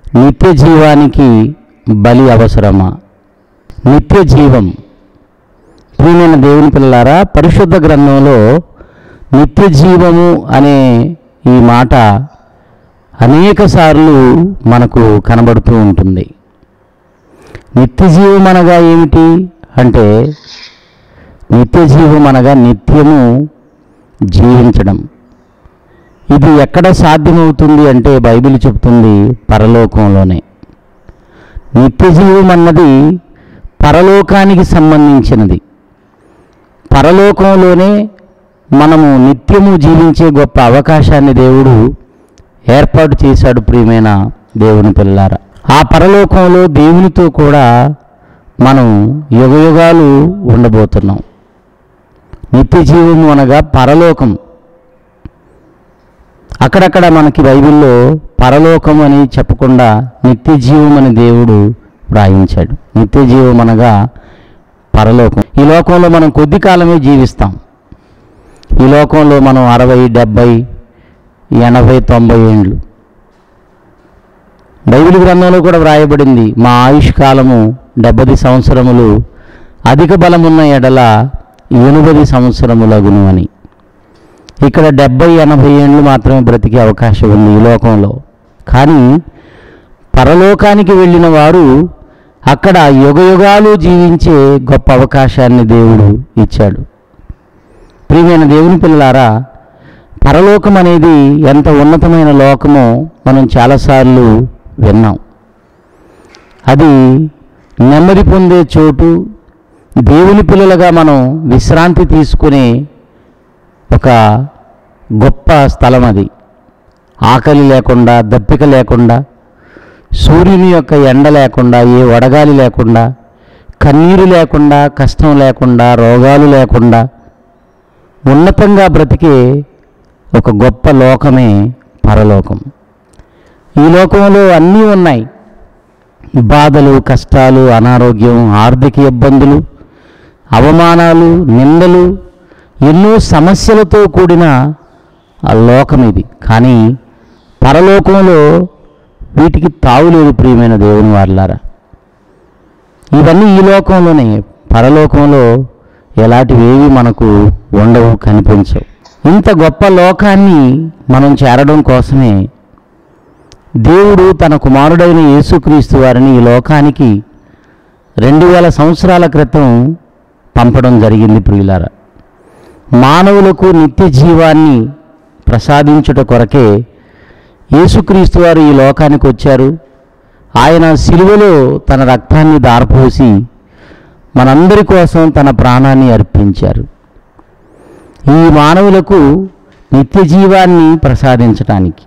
నిత్య జీవానికి బలి అవసరమా నిత్య జీవం ప్రియమైన దేవుని పిల్లలారా పరిశుద్ధ గ్రంథంలో నిత్య జీవము అనే ఈ మాట అనేక సార్లు మనకు కనబడుతూ ఉంటుంది నిత్య జీవం అనగా ఏమిటి అంటే నిత్య జీవం అనగా నిత్యము జీవించడం ఇది ఎక్కడ సాధ్యమవుతుంది అంటే బైబిల్ చెప్తుంది పరలోకంలోనే నిత్య జీవం అన్నది పరలోకానికి సంబంధించినది పరలోకంలోనే మనము నిత్యము జీవించే గొప్ప అవకాశాన్ని దేవుడు ఏర్పాటు చేశాడు ప్రియమైన దేవుని పిల్లారా ఆ పరలోకంలో దేవునితో కూడా మనం యుగయుగాలు ఉండబోతున్నాం నిత్య జీవము అనగా పరలోకం అక్కడక్కడ మనకి బైబిల్లో పరలోకం అని చెప్పకుండా నిత్య జీవం అని దేవుడు వ్రాయించాడు నిత్య జీవం అనగా పరలోకం ఈ లోకంలో మనం కొద్ది కాలమే జీవిస్తాం ఈ లోకంలో మనం అరవై డెబ్భై ఎనభై తొంభై ఏండ్లు బైబిల్ గ్రంథంలో కూడా వ్రాయబడింది మా ఆయుష్ కాలము డెబ్బది సంవత్సరములు అధిక బలమున్న ఎడల ఎనుబది సంవత్సరములగును అని ఇక్కడ డెబ్బై ఎనభై ఏండ్లు మాత్రమే బ్రతికే అవకాశం ఉంది ఈ లోకంలో కానీ పరలోకానికి వెళ్ళిన వారు అక్కడ యుగయుగాలు జీవించే గొప్ప అవకాశాన్ని దేవుడు ఇచ్చాడు ప్రియమైన దేవుని పిల్లలారా పరలోకం అనేది ఎంత ఉన్నతమైన లోకమో మనం చాలాసార్లు విన్నాం అది నెమ్మది పొందే చోటు దేవుని పిల్లలుగా మనం విశ్రాంతి తీసుకునే ఒక గొప్ప స్థలం అది ఆకలి లేకుండా దప్పిక లేకుండా సూర్యుని యొక్క ఎండ లేకుండా ఏ వడగాలి లేకుండా కన్నీరు లేకుండా కష్టం లేకుండా రోగాలు లేకుండా ఉన్నతంగా బ్రతికే ఒక గొప్ప లోకమే పరలోకం ఈ లోకంలో అన్నీ ఉన్నాయి బాధలు కష్టాలు అనారోగ్యం ఆర్థిక ఇబ్బందులు అవమానాలు నిందలు ఎన్నో సమస్యలతో కూడిన ఆ లోకం ఇది కానీ పరలోకంలో వీటికి తావులేదు ప్రియమైన దేవుని వారలారా ఇవన్నీ ఈ లోకంలోనే పరలోకంలో ఎలాంటివేవి మనకు ఉండవు కనిపించవు ఇంత గొప్ప లోకాన్ని మనం చేరడం కోసమే దేవుడు తన కుమారుడైన యేసుక్రీస్తు వారిని ఈ లోకానికి రెండు వేల సంవత్సరాల క్రితం పంపడం జరిగింది ప్రియులారా మానవులకు నిత్య జీవాన్ని ప్రసాదించుట కొరకే యేసుక్రీస్తు వారు ఈ లోకానికి వచ్చారు ఆయన సిలువలో తన రక్తాన్ని దారపోసి మనందరి కోసం తన ప్రాణాన్ని అర్పించారు ఈ మానవులకు నిత్య జీవాన్ని ప్రసాదించటానికి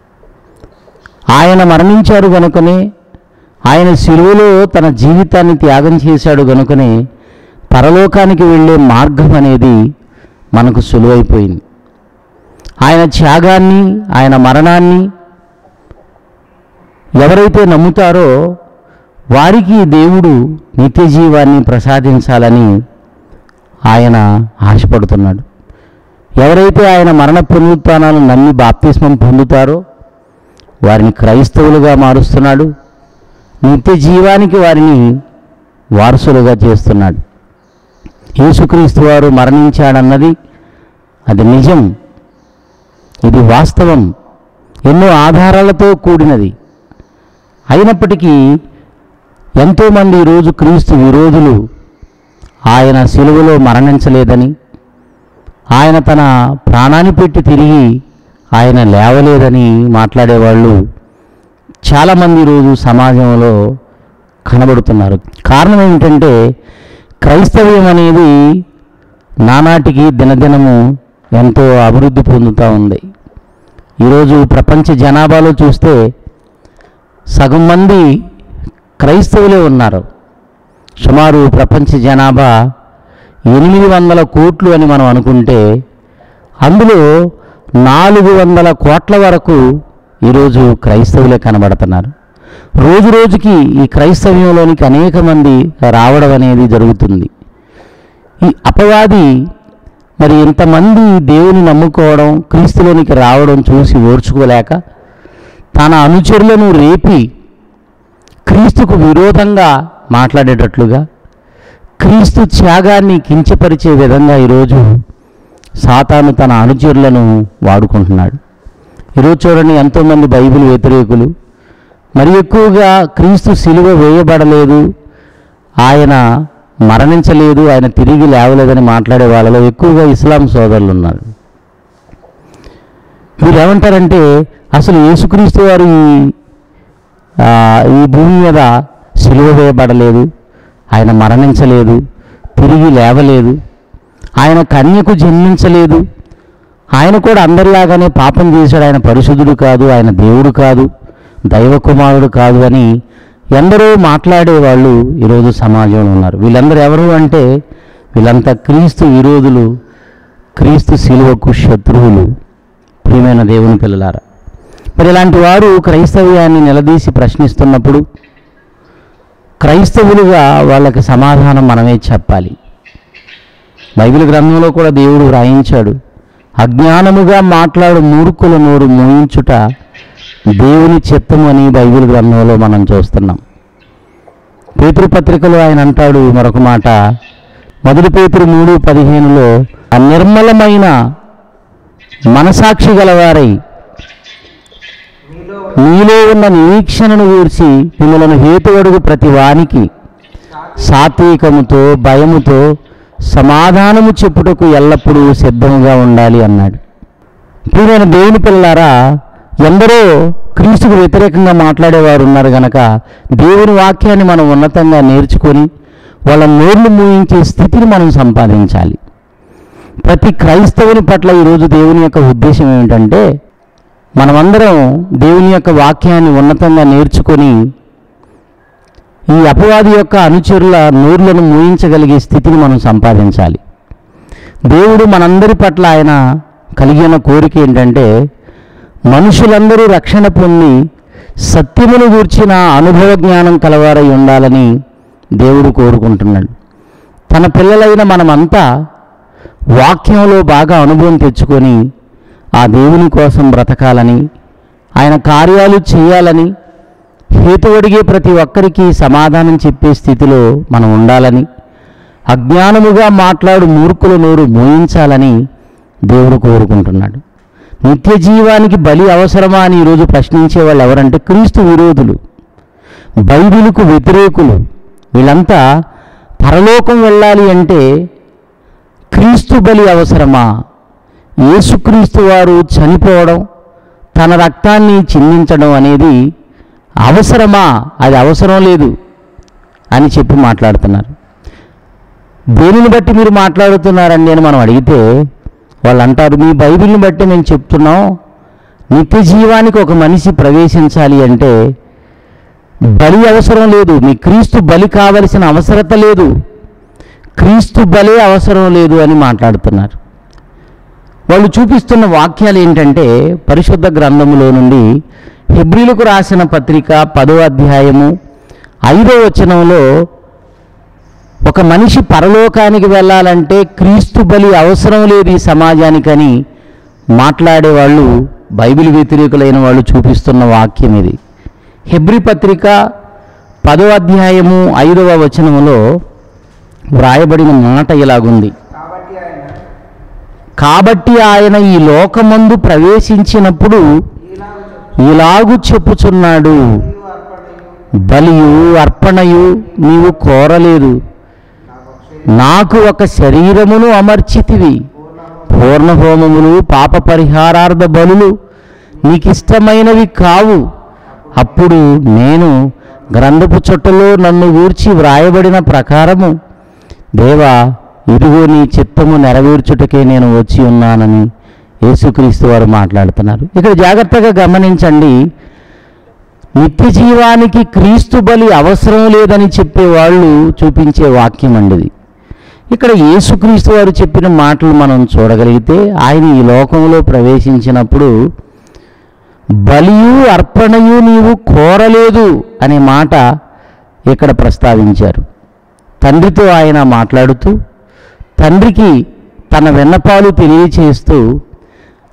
ఆయన మరణించారు గనుకనే ఆయన సిలువలో తన జీవితాన్ని త్యాగం చేశాడు గనుకనే పరలోకానికి వెళ్ళే మార్గం అనేది మనకు సులువైపోయింది ఆయన త్యాగాన్ని ఆయన మరణాన్ని ఎవరైతే నమ్ముతారో వారికి దేవుడు నిత్య జీవాన్ని ప్రసాదించాలని ఆయన ఆశపడుతున్నాడు ఎవరైతే ఆయన మరణ పునరుత్నాలను నమ్మి బాప్తిస్మం పొందుతారో వారిని క్రైస్తవులుగా మారుస్తున్నాడు నిత్య జీవానికి వారిని వారసులుగా చేస్తున్నాడు యేసుక్రీస్తు వారు మరణించాడన్నది అది నిజం ఇది వాస్తవం ఎన్నో ఆధారాలతో కూడినది అయినప్పటికీ ఎంతోమంది ఈరోజు క్రీస్తు విరోధులు ఆయన సిలువలో మరణించలేదని ఆయన తన ప్రాణాన్ని పెట్టి తిరిగి ఆయన లేవలేదని మాట్లాడేవాళ్ళు చాలామంది ఈరోజు సమాజంలో కనబడుతున్నారు కారణం ఏమిటంటే క్రైస్తవ్యం అనేది నానాటికి దినదినము ఎంతో అభివృద్ధి పొందుతూ ఉంది ఈరోజు ప్రపంచ జనాభాలో చూస్తే సగం మంది క్రైస్తవులే ఉన్నారు సుమారు ప్రపంచ జనాభా ఎనిమిది వందల కోట్లు అని మనం అనుకుంటే అందులో నాలుగు వందల కోట్ల వరకు ఈరోజు క్రైస్తవులే కనబడుతున్నారు రోజు రోజుకి ఈ క్రైస్తవ్యంలోనికి అనేక మంది రావడం అనేది జరుగుతుంది ఈ అపవాది మరి ఇంతమంది దేవుని నమ్ముకోవడం క్రీస్తులోనికి రావడం చూసి ఓర్చుకోలేక తన అనుచరులను రేపి క్రీస్తుకు విరోధంగా మాట్లాడేటట్లుగా క్రీస్తు త్యాగాన్ని కించపరిచే విధంగా ఈరోజు సాతాను తన అనుచరులను వాడుకుంటున్నాడు ఈరోజు చూడండి ఎంతోమంది బైబిల్ వ్యతిరేకులు మరి ఎక్కువగా క్రీస్తు సిలువ వేయబడలేదు ఆయన మరణించలేదు ఆయన తిరిగి లేవలేదని మాట్లాడే వాళ్ళలో ఎక్కువగా ఇస్లాం సోదరులు ఉన్నారు వీరు ఏమంటారంటే అసలు యేసుక్రీస్తు వారు ఈ ఆ, ఈ భూమి మీద సిలువ వేయబడలేదు ఆయన మరణించలేదు తిరిగి లేవలేదు ఆయన కన్యకు జన్మించలేదు ఆయన కూడా అందరిలాగానే పాపం చేశాడు ఆయన పరిశుద్ధుడు కాదు ఆయన దేవుడు కాదు దైవ కుమారుడు కాదు అని ఎందరో మాట్లాడేవాళ్ళు ఈరోజు సమాజంలో ఉన్నారు వీళ్ళందరూ ఎవరు అంటే వీళ్ళంతా క్రీస్తు విరోధులు క్రీస్తు శిలువకు శత్రువులు ప్రియమైన దేవుని పిల్లలారా మరి ఇలాంటి వారు క్రైస్తవ్యాన్ని నిలదీసి ప్రశ్నిస్తున్నప్పుడు క్రైస్తవులుగా వాళ్ళకి సమాధానం మనమే చెప్పాలి బైబిల్ గ్రంథంలో కూడా దేవుడు వ్రాయించాడు అజ్ఞానముగా మాట్లాడు మూర్ఖుల నోరు మూయించుట దేవుని చిత్తము అని బైబిల్ గ్రంథంలో మనం చూస్తున్నాం పేతురు పత్రికలో ఆయన అంటాడు మరొక మాట మొదటి పేతురు మూడు పదిహేనులో ఆ నిర్మలమైన మనసాక్షి గలవారై మీలో ఉన్న నిరీక్షణను గూర్చి మిమ్మలను హేతువడుగు ప్రతి వానికి సాత్వికముతో భయముతో సమాధానము చెప్పుటకు ఎల్లప్పుడూ సిద్ధంగా ఉండాలి అన్నాడు ప్రియమైన దేవుని పిల్లారా ఎందరో క్రీస్తుకు వ్యతిరేకంగా మాట్లాడేవారు ఉన్నారు గనక దేవుని వాక్యాన్ని మనం ఉన్నతంగా నేర్చుకొని వాళ్ళ నోర్లు మూయించే స్థితిని మనం సంపాదించాలి ప్రతి క్రైస్తవుని పట్ల ఈరోజు దేవుని యొక్క ఉద్దేశం ఏమిటంటే మనమందరం దేవుని యొక్క వాక్యాన్ని ఉన్నతంగా నేర్చుకొని ఈ అపవాది యొక్క అనుచరుల నోర్లను మూయించగలిగే స్థితిని మనం సంపాదించాలి దేవుడు మనందరి పట్ల ఆయన కలిగిన కోరిక ఏంటంటే మనుషులందరూ రక్షణ పొంది సత్యమును గూర్చిన అనుభవ జ్ఞానం కలవారై ఉండాలని దేవుడు కోరుకుంటున్నాడు తన పిల్లలైన మనమంతా వాక్యంలో బాగా అనుభవం తెచ్చుకొని ఆ దేవుని కోసం బ్రతకాలని ఆయన కార్యాలు చేయాలని హేతు అడిగే ప్రతి ఒక్కరికి సమాధానం చెప్పే స్థితిలో మనం ఉండాలని అజ్ఞానముగా మాట్లాడు మూర్ఖుల నోరు మోయించాలని దేవుడు కోరుకుంటున్నాడు నిత్య జీవానికి బలి అవసరమా అని ఈరోజు ప్రశ్నించే వాళ్ళు ఎవరంటే క్రీస్తు విరోధులు బైబిలుకు వ్యతిరేకులు వీళ్ళంతా పరలోకం వెళ్ళాలి అంటే క్రీస్తు బలి అవసరమా యేసుక్రీస్తు వారు చనిపోవడం తన రక్తాన్ని చిందించడం అనేది అవసరమా అది అవసరం లేదు అని చెప్పి మాట్లాడుతున్నారు దేనిని బట్టి మీరు మాట్లాడుతున్నారండి అని మనం అడిగితే వాళ్ళు అంటారు మీ బైబిల్ని బట్టి మేము చెప్తున్నాం నిత్య జీవానికి ఒక మనిషి ప్రవేశించాలి అంటే బలి అవసరం లేదు మీ క్రీస్తు బలి కావలసిన అవసరత లేదు క్రీస్తు బలే అవసరం లేదు అని మాట్లాడుతున్నారు వాళ్ళు చూపిస్తున్న వాక్యాలు ఏంటంటే పరిశుద్ధ గ్రంథములో నుండి హెబ్రిలకు రాసిన పత్రిక పదో అధ్యాయము ఐదో వచనంలో ఒక మనిషి పరలోకానికి వెళ్ళాలంటే క్రీస్తు బలి అవసరం లేదు ఈ సమాజానికని మాట్లాడే వాళ్ళు బైబిల్ వ్యతిరేకులైన వాళ్ళు చూపిస్తున్న వాక్యం ఇది హెబ్రి పత్రిక పదో అధ్యాయము ఐదవ వచనములో వ్రాయబడిన మాట ఇలాగుంది కాబట్టి ఆయన కాబట్టి ఆయన ఈ లోకమందు ప్రవేశించినప్పుడు ఈలాగు చెప్పు ఇలాగు చెప్పుచున్నాడు నీవు అర్పణయు బలియు అర్పణయు నీవు కోరలేదు నాకు ఒక శరీరం నాకు ఒక శరీరమును అమర్చితివి పూర్ణము పూర్ణ హోమములు పాప పరిహారార్థ బలులు నీకిష్టమైనవి కావు అప్పుడు నేను గ్రంథపు చుట్టలో నన్ను గూర్చి వ్రాయబడిన ప్రకారము దేవా ఇదిగో నీ చిత్తము నెరవేర్చుటకే నేను వచ్చి ఉన్నానని యేసుక్రీస్తు వారు మాట్లాడుతున్నారు ఇక్కడ జాగ్రత్తగా గమనించండి నిత్య జీవానికి క్రీస్తు బలి అవసరం లేదని చెప్పే వాళ్ళు చూపించే వాక్యం అండి ఇది ఇక్కడ యేసుక్రీస్తు వారు చెప్పిన మాటలు మనం చూడగలిగితే ఆయన ఈ లోకంలో ప్రవేశించినప్పుడు బలియు అర్పణయు నీవు కోరలేదు అనే మాట ఇక్కడ ప్రస్తావించారు తండ్రితో ఆయన మాట్లాడుతూ తండ్రికి తన విన్నపాలు తెలియచేస్తూ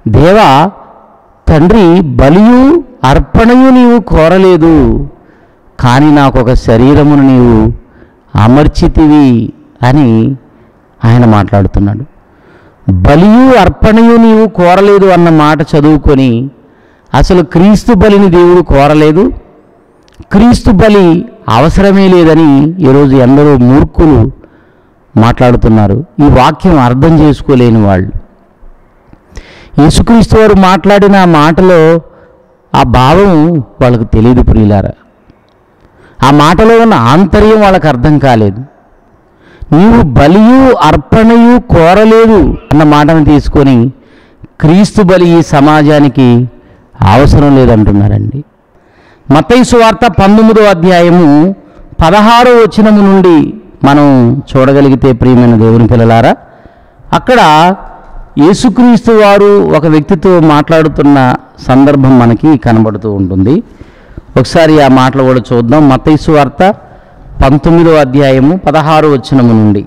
దేవా తండ్రి బలియు అర్పణయు నీవు కోరలేదు కానీ నాకు ఒక శరీరమును నీవు అమర్చితివి అని ఆయన మాట్లాడుతున్నాడు బలియు అర్పణయు నీవు కోరలేదు అన్న మాట చదువుకొని అసలు క్రీస్తు బలిని దేవుడు కోరలేదు క్రీస్తు బలి అవసరమే లేదని ఈరోజు ఎందరో మూర్ఖులు మాట్లాడుతున్నారు ఈ వాక్యం అర్థం చేసుకోలేని వాళ్ళు యేసుక్రీస్తు వారు మాట్లాడిన ఆ మాటలో ఆ భావం వాళ్ళకు తెలియదు ప్రియులారా ఆ మాటలో ఉన్న ఆంతర్యం వాళ్ళకి అర్థం కాలేదు నీవు బలియు అర్పణయు కోరలేదు అన్న మాటను తీసుకొని క్రీస్తు బలి ఈ సమాజానికి అవసరం లేదంటున్నారండి మతైసు వార్త పంతొమ్మిదో అధ్యాయము పదహారో వచనము నుండి మనం చూడగలిగితే ప్రియమైన దేవుని పిల్లలారా అక్కడ యేసుక్రీస్తు వారు ఒక వ్యక్తితో మాట్లాడుతున్న సందర్భం మనకి కనబడుతూ ఉంటుంది ఒకసారి ఆ మాటలు కూడా చూద్దాం మతైసు వార్త పంతొమ్మిదో అధ్యాయము పదహారు వచనము నుండి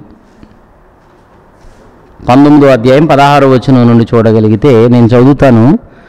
పంతొమ్మిదో అధ్యాయం పదహారు వచనం నుండి చూడగలిగితే నేను చదువుతాను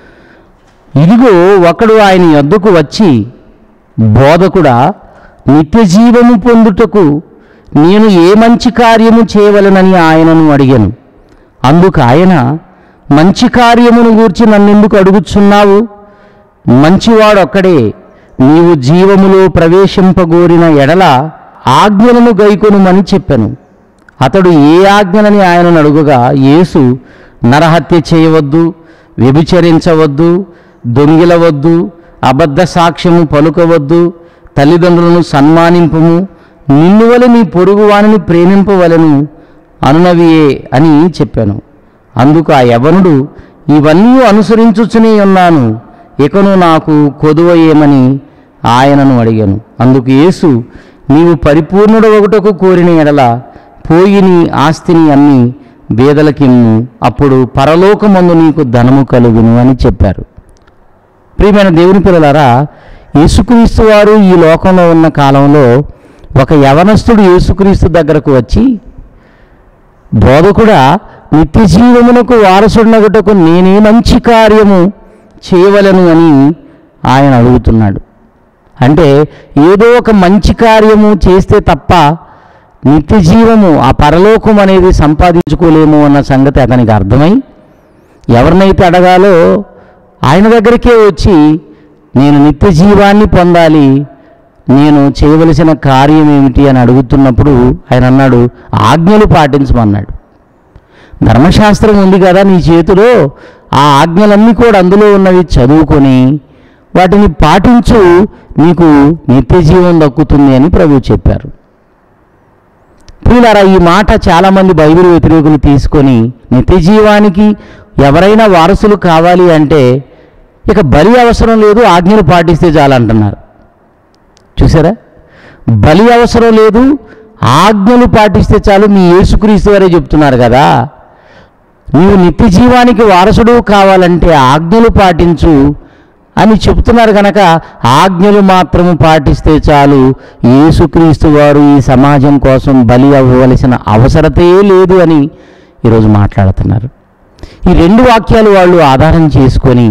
ఇదిగో ఒకడు ఆయన యొద్దకు వచ్చి బోధకుడా నిత్య జీవము పొందుటకు నేను ఏ మంచి కార్యము చేయవలనని ఆయనను అడిగాను అందుకు ఆయన మంచి కార్యమును గూర్చి నన్నెందుకు అడుగుచున్నావు మంచివాడు ఒక్కడే నీవు జీవములో ప్రవేశింపగోరిన ఎడల ఆజ్ఞలను గైకొనుమని చెప్పాను అతడు ఏ ఆజ్ఞలని ఆయనను అడుగుగా యేసు నరహత్య చేయవద్దు వ్యభిచరించవద్దు దొంగిలవద్దు అబద్ధ సాక్ష్యము పలుకవద్దు తల్లిదండ్రులను సన్మానింపుము నిన్ను వలె నీ పొరుగు వానిని ప్రేమింపవలను అనునవియే అని చెప్పాను అందుకు ఆ యవనుడు ఇవన్నీ అనుసరించుచునే ఉన్నాను ఇకను నాకు కొదువ ఏమని ఆయనను అడిగాను అందుకు యేసు నీవు పరిపూర్ణుడు ఒకటకు కోరిన ఎడల పోయి నీ ఆస్తిని అమ్మి బేదలకిమ్ము అప్పుడు పరలోకమందు నీకు ధనము కలుగును అని చెప్పారు ప్రియమైన దేవుని పిల్లలారా యేసుక్రీస్తు వారు ఈ లోకంలో ఉన్న కాలంలో ఒక యవనస్తుడు యేసుక్రీస్తు దగ్గరకు వచ్చి బోధకుడా నిత్య జీవమునకు వారసుడినగుటకు నేనే మంచి కార్యము చేయవలను అని ఆయన అడుగుతున్నాడు అంటే ఏదో ఒక మంచి కార్యము చేస్తే తప్ప నిత్య జీవము ఆ పరలోకం అనేది సంపాదించుకోలేము అన్న సంగతి అతనికి అర్థమై ఎవరినైతే అడగాలో ఆయన దగ్గరికే వచ్చి నేను నిత్య జీవాన్ని పొందాలి నేను చేయవలసిన కార్యం ఏమిటి అని అడుగుతున్నప్పుడు ఆయన అన్నాడు ఆజ్ఞలు పాటించమన్నాడు ధర్మశాస్త్రం ఉంది కదా నీ చేతిలో ఆ ఆజ్ఞలన్నీ కూడా అందులో ఉన్నవి చదువుకొని వాటిని పాటించు నీకు నిత్య జీవం దక్కుతుంది అని ప్రభు చెప్పారు ప్రియులారా ఈ మాట చాలామంది బైబిల్ వ్యతిరేకులు తీసుకొని నిత్య జీవానికి ఎవరైనా వారసులు కావాలి అంటే ఇక బలి అవసరం లేదు ఆజ్ఞలు పాటిస్తే చాలంటున్నారు చూసారా బలి అవసరం లేదు ఆజ్ఞలు పాటిస్తే చాలు మీ యేసుక్రీస్తు వారే చెప్తున్నారు కదా నీవు నిత్య జీవానికి వారసుడు కావాలంటే ఆజ్ఞలు పాటించు అని చెప్తున్నారు కనుక ఆజ్ఞలు మాత్రము పాటిస్తే చాలు యేసుక్రీస్తు వారు ఈ సమాజం కోసం బలి అవ్వవలసిన అవసరతే లేదు అని ఈరోజు మాట్లాడుతున్నారు ఈ రెండు వాక్యాలు వాళ్ళు ఆధారం చేసుకొని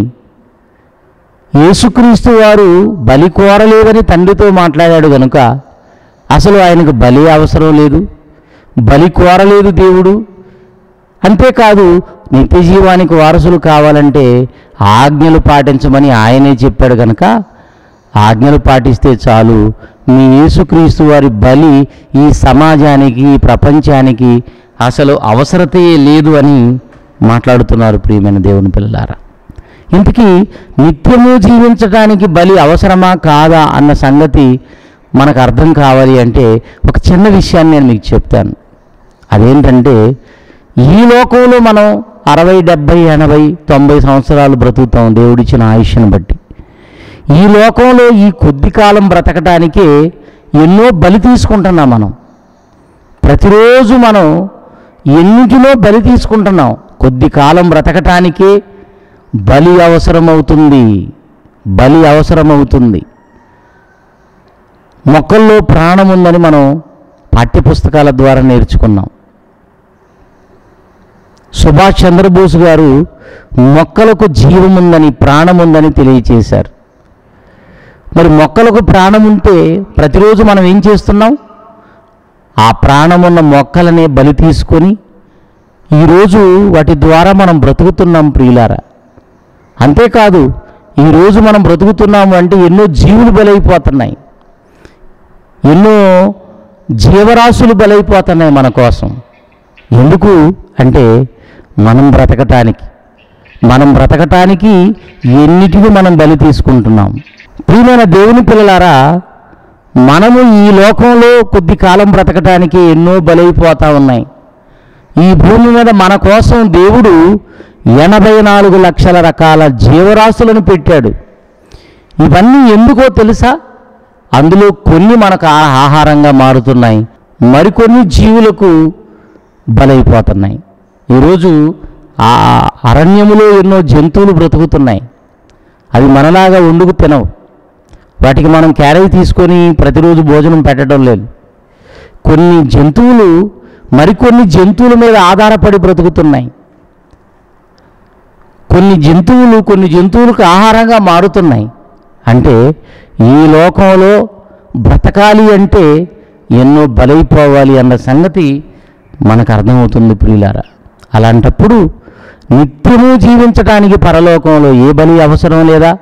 యేసుక్రీస్తు వారు బలి కోరలేదని తండ్రితో మాట్లాడాడు గనుక అసలు ఆయనకు బలి అవసరం లేదు బలి కోరలేదు దేవుడు అంతేకాదు నిత్య జీవానికి వారసులు కావాలంటే ఆజ్ఞలు పాటించమని ఆయనే చెప్పాడు కనుక ఆజ్ఞలు పాటిస్తే చాలు మీ యేసుక్రీస్తు వారి బలి ఈ సమాజానికి ఈ ప్రపంచానికి అసలు అవసరతే లేదు అని మాట్లాడుతున్నారు ప్రియమైన దేవుని పిల్లలారా ఇంతకీ నిత్యము జీవించడానికి బలి అవసరమా కాదా అన్న సంగతి మనకు అర్థం కావాలి అంటే ఒక చిన్న విషయాన్ని నేను మీకు చెప్తాను అదేంటంటే ఈ లోకంలో మనం అరవై డెబ్భై ఎనభై తొంభై సంవత్సరాలు బ్రతుకుతాం దేవుడిచ్చిన ఆయుష్ను బట్టి ఈ లోకంలో ఈ కొద్ది కాలం బ్రతకటానికే ఎన్నో బలి తీసుకుంటున్నాం మనం ప్రతిరోజు మనం ఎన్నిటిలో బలి తీసుకుంటున్నాం కొద్ది కాలం బ్రతకటానికే బలి అవసరమవుతుంది బలి అవసరమవుతుంది మొక్కల్లో ప్రాణం ఉందని మనం పాఠ్యపుస్తకాల ద్వారా నేర్చుకున్నాం సుభాష్ చంద్రబోస్ గారు మొక్కలకు జీవం ఉందని ప్రాణం ఉందని తెలియచేశారు మరి మొక్కలకు ప్రాణం ఉంటే ప్రతిరోజు మనం ఏం చేస్తున్నాం ఆ ప్రాణం ఉన్న మొక్కలనే బలి తీసుకొని ఈరోజు వాటి ద్వారా మనం బ్రతుకుతున్నాం ప్రియులారా అంతేకాదు ఈరోజు మనం బ్రతుకుతున్నాము అంటే ఎన్నో జీవులు బలైపోతున్నాయి ఎన్నో జీవరాశులు బలైపోతున్నాయి మన కోసం ఎందుకు అంటే మనం బ్రతకటానికి మనం బ్రతకటానికి ఎన్నిటిని మనం బలి తీసుకుంటున్నాం ప్రియమైన దేవుని పిల్లలారా మనము ఈ లోకంలో కొద్ది కాలం బ్రతకటానికి ఎన్నో బలైపోతా ఉన్నాయి ఈ భూమి మీద మన కోసం దేవుడు ఎనభై నాలుగు లక్షల రకాల జీవరాశులను పెట్టాడు ఇవన్నీ ఎందుకో తెలుసా అందులో కొన్ని మనకు ఆ- ఆహారంగా మారుతున్నాయి మరికొన్ని జీవులకు బలైపోతున్నాయి ఈరోజు ఆ అరణ్యములో ఎన్నో జంతువులు బ్రతుకుతున్నాయి అవి మనలాగా వండుకు తినవు వాటికి మనం క్యారేజ్ తీసుకొని ప్రతిరోజు భోజనం పెట్టడం లేదు కొన్ని జంతువులు మరికొన్ని జంతువుల మీద ఆధారపడి బ్రతుకుతున్నాయి కొన్ని జంతువులు కొన్ని జంతువులకు ఆహారంగా మారుతున్నాయి అంటే ఈ లోకంలో బ్రతకాలి అంటే ఎన్నో బలైపోవాలి అన్న సంగతి మనకు అర్థమవుతుంది ప్రియులారా అలాంటప్పుడు నిత్యము జీవించటానికి పరలోకంలో ఏ బలి అవసరం లేదా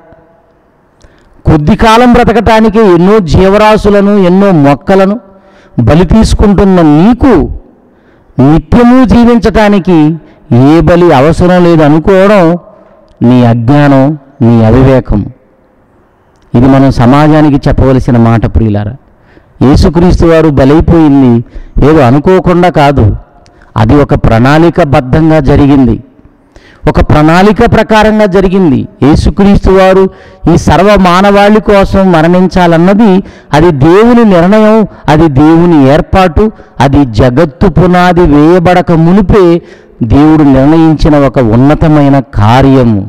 కొద్ది కాలం బ్రతకటానికి ఎన్నో జీవరాశులను ఎన్నో మొక్కలను బలి తీసుకుంటున్న నీకు నిత్యము జీవించటానికి ఏ బలి అవసరం లేదు అనుకోవడం నీ అజ్ఞానం నీ అవివేకం ఇది మనం సమాజానికి చెప్పవలసిన మాట ప్రియులారా యేసుక్రీస్తు వారు బలైపోయింది ఏదో అనుకోకుండా కాదు అది ఒక ప్రణాళికబద్ధంగా జరిగింది ఒక ప్రణాళిక ప్రకారంగా జరిగింది యేసుక్రీస్తు వారు ఈ సర్వ మానవాళి కోసం మరణించాలన్నది అది దేవుని నిర్ణయం అది దేవుని ఏర్పాటు అది జగత్తు పునాది వేయబడక మునిపే దేవుడు నిర్ణయించిన ఒక ఉన్నతమైన కార్యము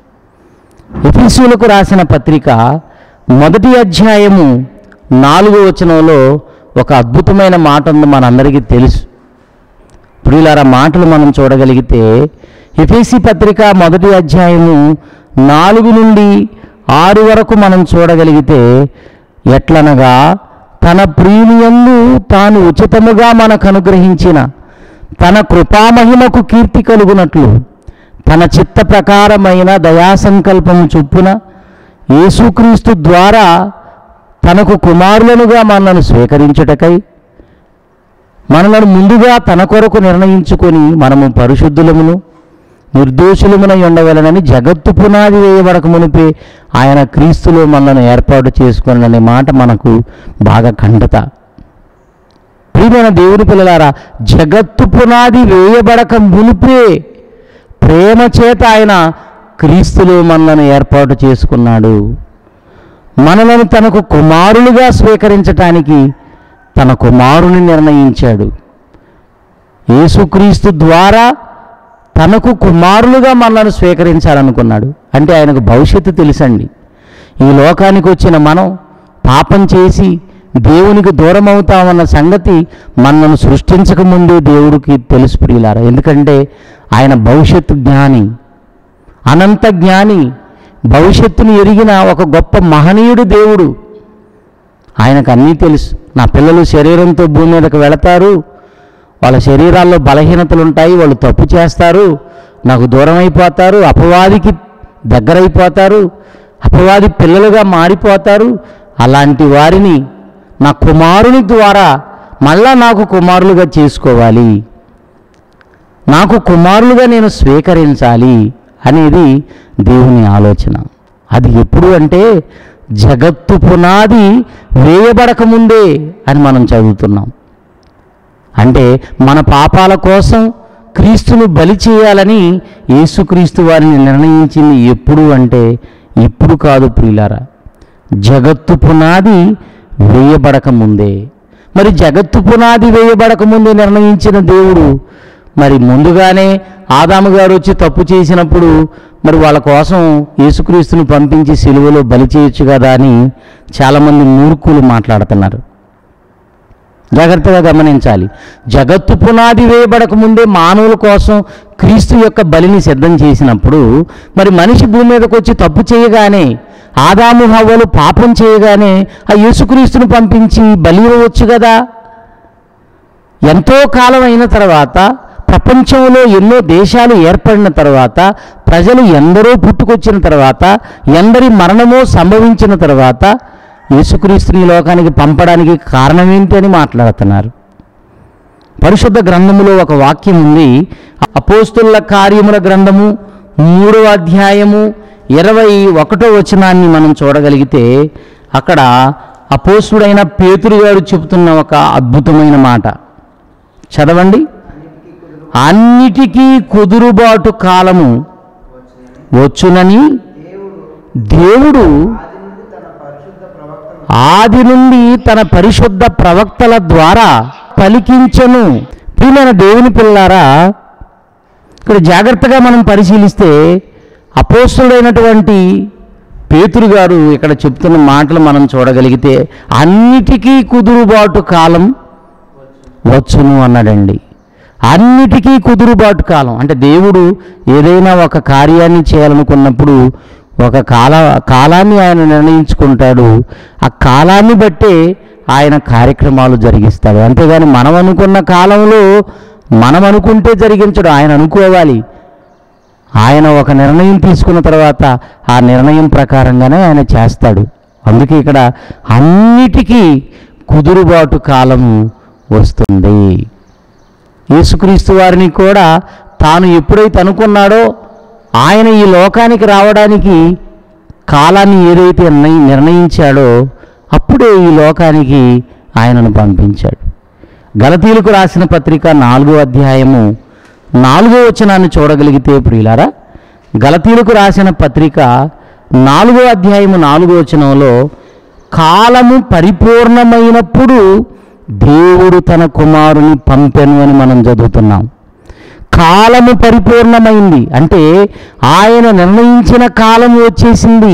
ఎఫీసులకు రాసిన పత్రిక మొదటి అధ్యాయము నాలుగో వచనంలో ఒక అద్భుతమైన మాట ఉంది మనందరికీ తెలుసు ప్రియులారా మాటలు మనం చూడగలిగితే ఎఫేసి పత్రిక మొదటి అధ్యాయము నాలుగు నుండి ఆరు వరకు మనం చూడగలిగితే ఎట్లనగా తన ప్రీమియందు తాను ఉచితముగా మనకు అనుగ్రహించిన తన కృపామహిమకు కీర్తి కలుగునట్లు తన చిత్త ప్రకారమైన దయాసంకల్పము చొప్పున యేసుక్రీస్తు ద్వారా తనకు కుమారులనుగా మనల్ని స్వీకరించుటకై మనలను ముందుగా తన కొరకు నిర్ణయించుకొని మనము పరిశుద్ధులమును నిర్దోషులమునై ఉండవలనని జగత్తు పునాది వేయబడక మునిపే ఆయన క్రీస్తులో మనల్ని ఏర్పాటు చేసుకుననే మాట మనకు బాగా ఖండత ప్రియమైన దేవుని పిల్లలారా జగత్తు పునాది వేయబడక మునిపే ప్రేమ చేత ఆయన క్రీస్తులో మనల్ని ఏర్పాటు చేసుకున్నాడు మనలను తనకు కుమారులుగా స్వీకరించటానికి తన కుమారుని నిర్ణయించాడు యేసుక్రీస్తు ద్వారా తనకు కుమారులుగా మనల్ని స్వీకరించాలనుకున్నాడు అంటే ఆయనకు భవిష్యత్తు తెలుసండి ఈ లోకానికి వచ్చిన మనం పాపం చేసి దేవునికి దూరం అవుతామన్న సంగతి మనల్ని సృష్టించక ముందే దేవుడికి తెలుసు ప్రియులారా ఎందుకంటే ఆయన భవిష్యత్తు జ్ఞాని అనంత జ్ఞాని భవిష్యత్తును ఎరిగిన ఒక గొప్ప మహనీయుడు దేవుడు ఆయనకు అన్నీ తెలుసు నా పిల్లలు శరీరంతో భూమి మీదకి వెళతారు వాళ్ళ శరీరాల్లో బలహీనతలు ఉంటాయి వాళ్ళు తప్పు చేస్తారు నాకు దూరం అయిపోతారు అపవాదికి దగ్గరైపోతారు అపవాది పిల్లలుగా మారిపోతారు అలాంటి వారిని నా కుమారుని ద్వారా మళ్ళా నాకు కుమారులుగా చేసుకోవాలి నాకు కుమారులుగా నేను స్వీకరించాలి అనేది దేవుని ఆలోచన అది ఎప్పుడు అంటే జగత్తు పునాది వేయబడక ముందే అని మనం చదువుతున్నాం అంటే మన పాపాల కోసం క్రీస్తును బలి చేయాలని యేసుక్రీస్తు వారిని నిర్ణయించింది ఎప్పుడు అంటే ఇప్పుడు కాదు ప్రియులారా జగత్తు పునాది వేయబడక ముందే మరి జగత్తు పునాది వేయబడక ముందే నిర్ణయించిన దేవుడు మరి ముందుగానే ఆదాము గారు వచ్చి తప్పు చేసినప్పుడు మరి వాళ్ళ కోసం యేసుక్రీస్తుని పంపించి సిలువలో బలి చేయొచ్చు కదా అని చాలామంది మూర్ఖులు మాట్లాడుతున్నారు జాగ్రత్తగా గమనించాలి జగత్తు పునాది వేయబడక ముందే మానవుల కోసం క్రీస్తు యొక్క బలిని సిద్ధం చేసినప్పుడు మరి మనిషి భూమి మీదకి వచ్చి తప్పు చేయగానే ఆదాము హవ్వలు పాపం చేయగానే ఆ యేసుక్రీస్తును పంపించి బలి ఇవ్వవచ్చు కదా ఎంతో కాలం అయిన తర్వాత ప్రపంచంలో ఎన్నో దేశాలు ఏర్పడిన తర్వాత ప్రజలు ఎందరో పుట్టుకొచ్చిన తర్వాత ఎందరి మరణమో సంభవించిన తర్వాత యేసుక్రీస్తుని ఈ లోకానికి పంపడానికి కారణం ఏంటి అని మాట్లాడుతున్నారు పరిశుద్ధ గ్రంథములో ఒక వాక్యం ఉంది అపోస్తుల కార్యముల గ్రంథము మూడవ అధ్యాయము ఇరవై ఒకటో వచనాన్ని మనం చూడగలిగితే అక్కడ అపోస్తుడైన పేతురు గారు చెబుతున్న ఒక అద్భుతమైన మాట చదవండి అన్నిటికీ కుదురుబాటు కాలము వచ్చునని దేవుడు ఆది నుండి తన పరిశుద్ధ ప్రవక్తను ఆది నుండి తన పరిశుద్ధ ప్రవక్తల ద్వారా పలికించను ప్రియమైన దేవుని పిల్లారా ఇక్కడ జాగ్రత్తగా మనం పరిశీలిస్తే అపోస్తుడైనటువంటి పేతురు గారు ఇక్కడ చెప్తున్న మాటలు మనం చూడగలిగితే అన్నిటికీ కుదురుబాటు కాలం వచ్చును అన్నాడండి అన్నిటికీ కుదురుబాటు కాలం అంటే దేవుడు ఏదైనా ఒక కార్యాన్ని చేయాలనుకున్నప్పుడు ఒక కాల కాలాన్ని ఆయన నిర్ణయించుకుంటాడు ఆ కాలాన్ని బట్టే ఆయన కార్యక్రమాలు జరిగిస్తాడు అంతేగాని మనం అనుకున్న కాలంలో మనం అనుకుంటే జరిగించడు ఆయన అనుకోవాలి ఆయన ఒక నిర్ణయం తీసుకున్న తర్వాత ఆ నిర్ణయం ప్రకారంగానే ఆయన చేస్తాడు అందుకే ఇక్కడ అన్నిటికీ కుదురుబాటు కాలం వస్తుంది యేసుక్రీస్తు వారిని కూడా తాను ఎప్పుడైతే అనుకున్నాడో ఆయన ఈ లోకానికి రావడానికి కాలాన్ని ఏదైతే నిర్ణయి- నిర్ణయించాడో అప్పుడే ఈ లోకానికి ఆయనను పంపించాడు గలతీలకు రాసిన పత్రిక నాలుగో అధ్యాయము నాలుగో వచనాన్ని చూడగలిగితే ప్రియులారా గలతీలకు రాసిన పత్రిక నాలుగో అధ్యాయము నాలుగో వచనంలో కాలము పరిపూర్ణమైనప్పుడు దేవుడు తన కుమారుని పంపెను అని మనం చదువుతున్నాం కాలము పరిపూర్ణమైంది అంటే ఆయన నిర్ణయించిన కాలం వచ్చేసింది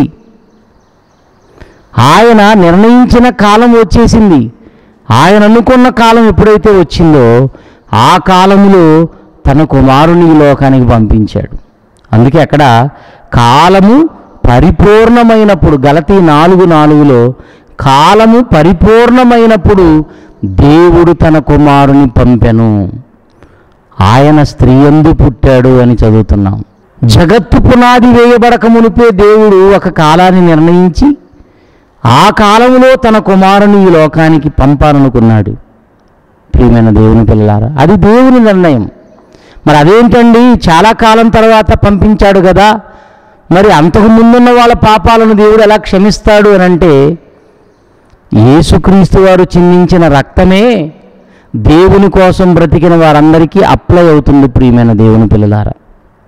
ఆయన నిర్ణయించిన కాలం వచ్చేసింది ఆయన అనుకున్న కాలం ఎప్పుడైతే వచ్చిందో ఆ కాలములో తన కుమారుని ఈ లోకానికి పంపించాడు అందుకే అక్కడ కాలము పరిపూర్ణమైనప్పుడు గలతీ నాలుగు నాలుగులో కాలము పరిపూర్ణమైనప్పుడు దేవుడు తన కుమారుని పంపెను ఆయన స్త్రీ ఎందు పుట్టాడు అని చదువుతున్నాం జగత్తు పునాది వేయబడక మునిపే దేవుడు ఒక కాలాన్ని నిర్ణయించి ఆ కాలంలో తన కుమారుని ఈ లోకానికి పంపాలనుకున్నాడు ప్రియమైన దేవుని పిల్లారా అది దేవుని నిర్ణయం మరి అదేంటండి చాలా కాలం తర్వాత పంపించాడు కదా మరి అంతకు ముందున్న వాళ్ళ పాపాలను దేవుడు ఎలా క్షమిస్తాడు అని అంటే యేసుక్రీస్తు వారు చిందించిన రక్తమే దేవుని కోసం బ్రతికిన వారందరికీ అప్లై అవుతుంది ప్రియమైన దేవుని పిల్లలారా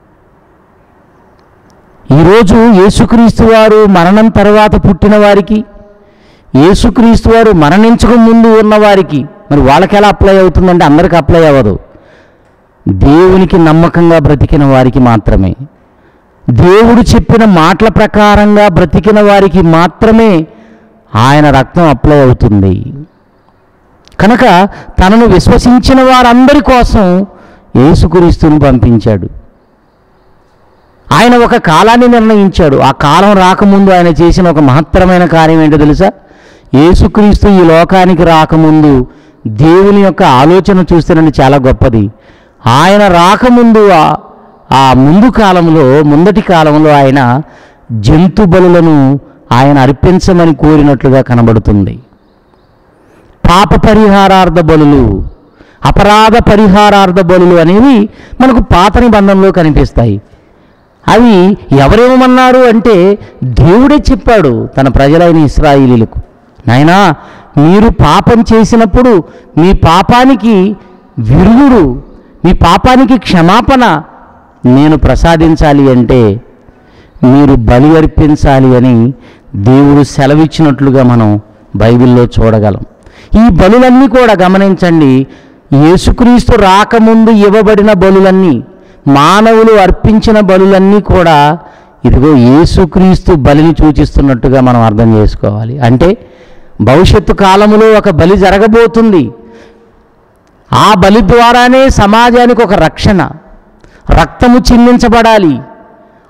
ఈరోజు యేసుక్రీస్తు వారు మరణం తర్వాత పుట్టిన వారికి యేసుక్రీస్తు వారు మరణించక ముందు ఉన్న వారికి మరి వాళ్ళకి ఎలా అప్లై అవుతుందంటే అందరికి అప్లై అవ్వదు దేవునికి నమ్మకంగా బ్రతికిన వారికి మాత్రమే దేవుడు చెప్పిన మాటల ప్రకారంగా బ్రతికిన వారికి మాత్రమే ఆయన రక్తం అప్లై అవుతుంది కనుక తనను విశ్వసించిన వారందరి కోసం యేసుక్రీస్తుని పంపించాడు ఆయన ఒక కాలాన్ని నిర్ణయించాడు ఆ కాలం రాకముందు ఆయన చేసిన ఒక మహత్తరమైన కార్యం ఏంటో తెలుసా యేసుక్రీస్తు ఈ లోకానికి రాకముందు దేవుని యొక్క ఆలోచన చూస్తేనండి చాలా గొప్పది ఆయన రాకముందు ఆ- ఆ ముందు కాలంలో ముందటి కాలంలో ఆయన జంతు బలులను ఆయన అర్పించమని కోరినట్లుగా కనబడుతుంది పాప పరిహారార్థ బలులు అపరాధ పరిహారార్థ బలులు అనేవి మనకు పాత నిబంధనలో కనిపిస్తాయి అవి ఎవరేమన్నారు అంటే దేవుడే చెప్పాడు తన ప్రజలైన ఇస్రాయిలీలకు నాయనా మీరు పాపం చేసినప్పుడు మీ పాపానికి విరుగుడు మీ పాపానికి క్షమాపణ నేను ప్రసాదించాలి అంటే మీరు బలి అర్పించాలి అని దేవుడు సెలవిచ్చినట్లుగా మనం బైబిల్లో చూడగలం ఈ బలులన్నీ కూడా గమనించండి యేసుక్రీస్తు రాకముందు ఇవ్వబడిన బలులన్నీ మానవులు అర్పించిన బలులన్నీ కూడా ఇదిగో యేసుక్రీస్తు బలిని సూచిస్తున్నట్టుగా మనం అర్థం చేసుకోవాలి అంటే భవిష్యత్తు కాలములో ఒక బలి జరగబోతుంది ఆ బలి ద్వారానే సమాజానికి ఒక రక్షణ రక్తము చిందించబడాలి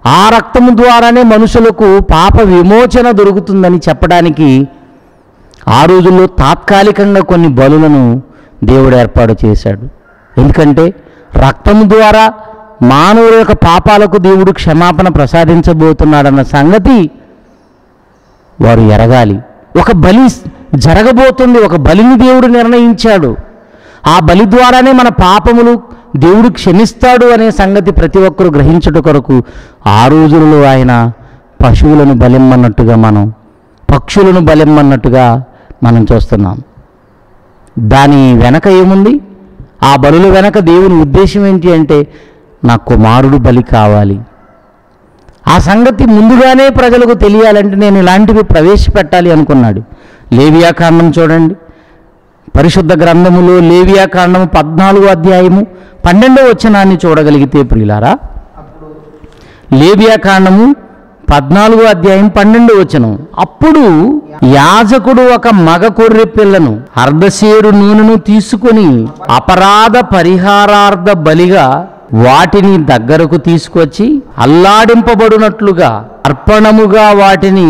ఆ రక్తము ద్వారానే మనుషులకు పాప విమోచన దొరుకుతుందని చెప్పడానికి ఆ రోజుల్లో తాత్కాలికంగా కొన్ని బలులను దేవుడు ఏర్పాటు చేశాడు ఎందుకంటే రక్తము ద్వారా మానవుల యొక్క పాపాలకు దేవుడు క్షమాపణ ప్రసాదించబోతున్నాడన్న సంగతి వారు ఎరగాలి ఒక బలి జరగబోతుంది ఒక బలిని దేవుడు నిర్ణయించాడు ఆ బలి ద్వారానే మన పాపములు దేవుడు క్షమిస్తాడు అనే సంగతి ప్రతి ఒక్కరూ గ్రహించుట కొరకు ఆ రోజులలో ఆయన పశువులను బలిమ్మన్నట్టుగా మనం పక్షులను బలిమ్మన్నట్టుగా మనం చూస్తున్నాం దాని వెనక ఏముంది ఆ బలుల వెనక దేవుని ఉద్దేశం ఏంటి అంటే నా కుమారుడు బలి కావాలి ఆ సంగతి ముందుగానే ప్రజలకు తెలియాలంటే నేను ఇలాంటివి ప్రవేశపెట్టాలి అనుకున్నాడు లేవియా కాండం చూడండి పరిశుద్ధ గ్రంథములో లేవియా కాండము పద్నాలుగో అధ్యాయము పన్నెండవ వచనాన్ని చూడగలిగితే ప్రియులారా లేవియా కాండము పద్నాలుగో అధ్యాయం పన్నెండో వచనం అప్పుడు యాజకుడు ఒక మగ కొర్రె పిల్లను అర్ధసేరు నూనెను తీసుకొని అపరాధ పరిహారార్థ బలిగా వాటిని దగ్గరకు తీసుకొచ్చి అల్లాడింపబడినట్లుగా అర్పణముగా వాటిని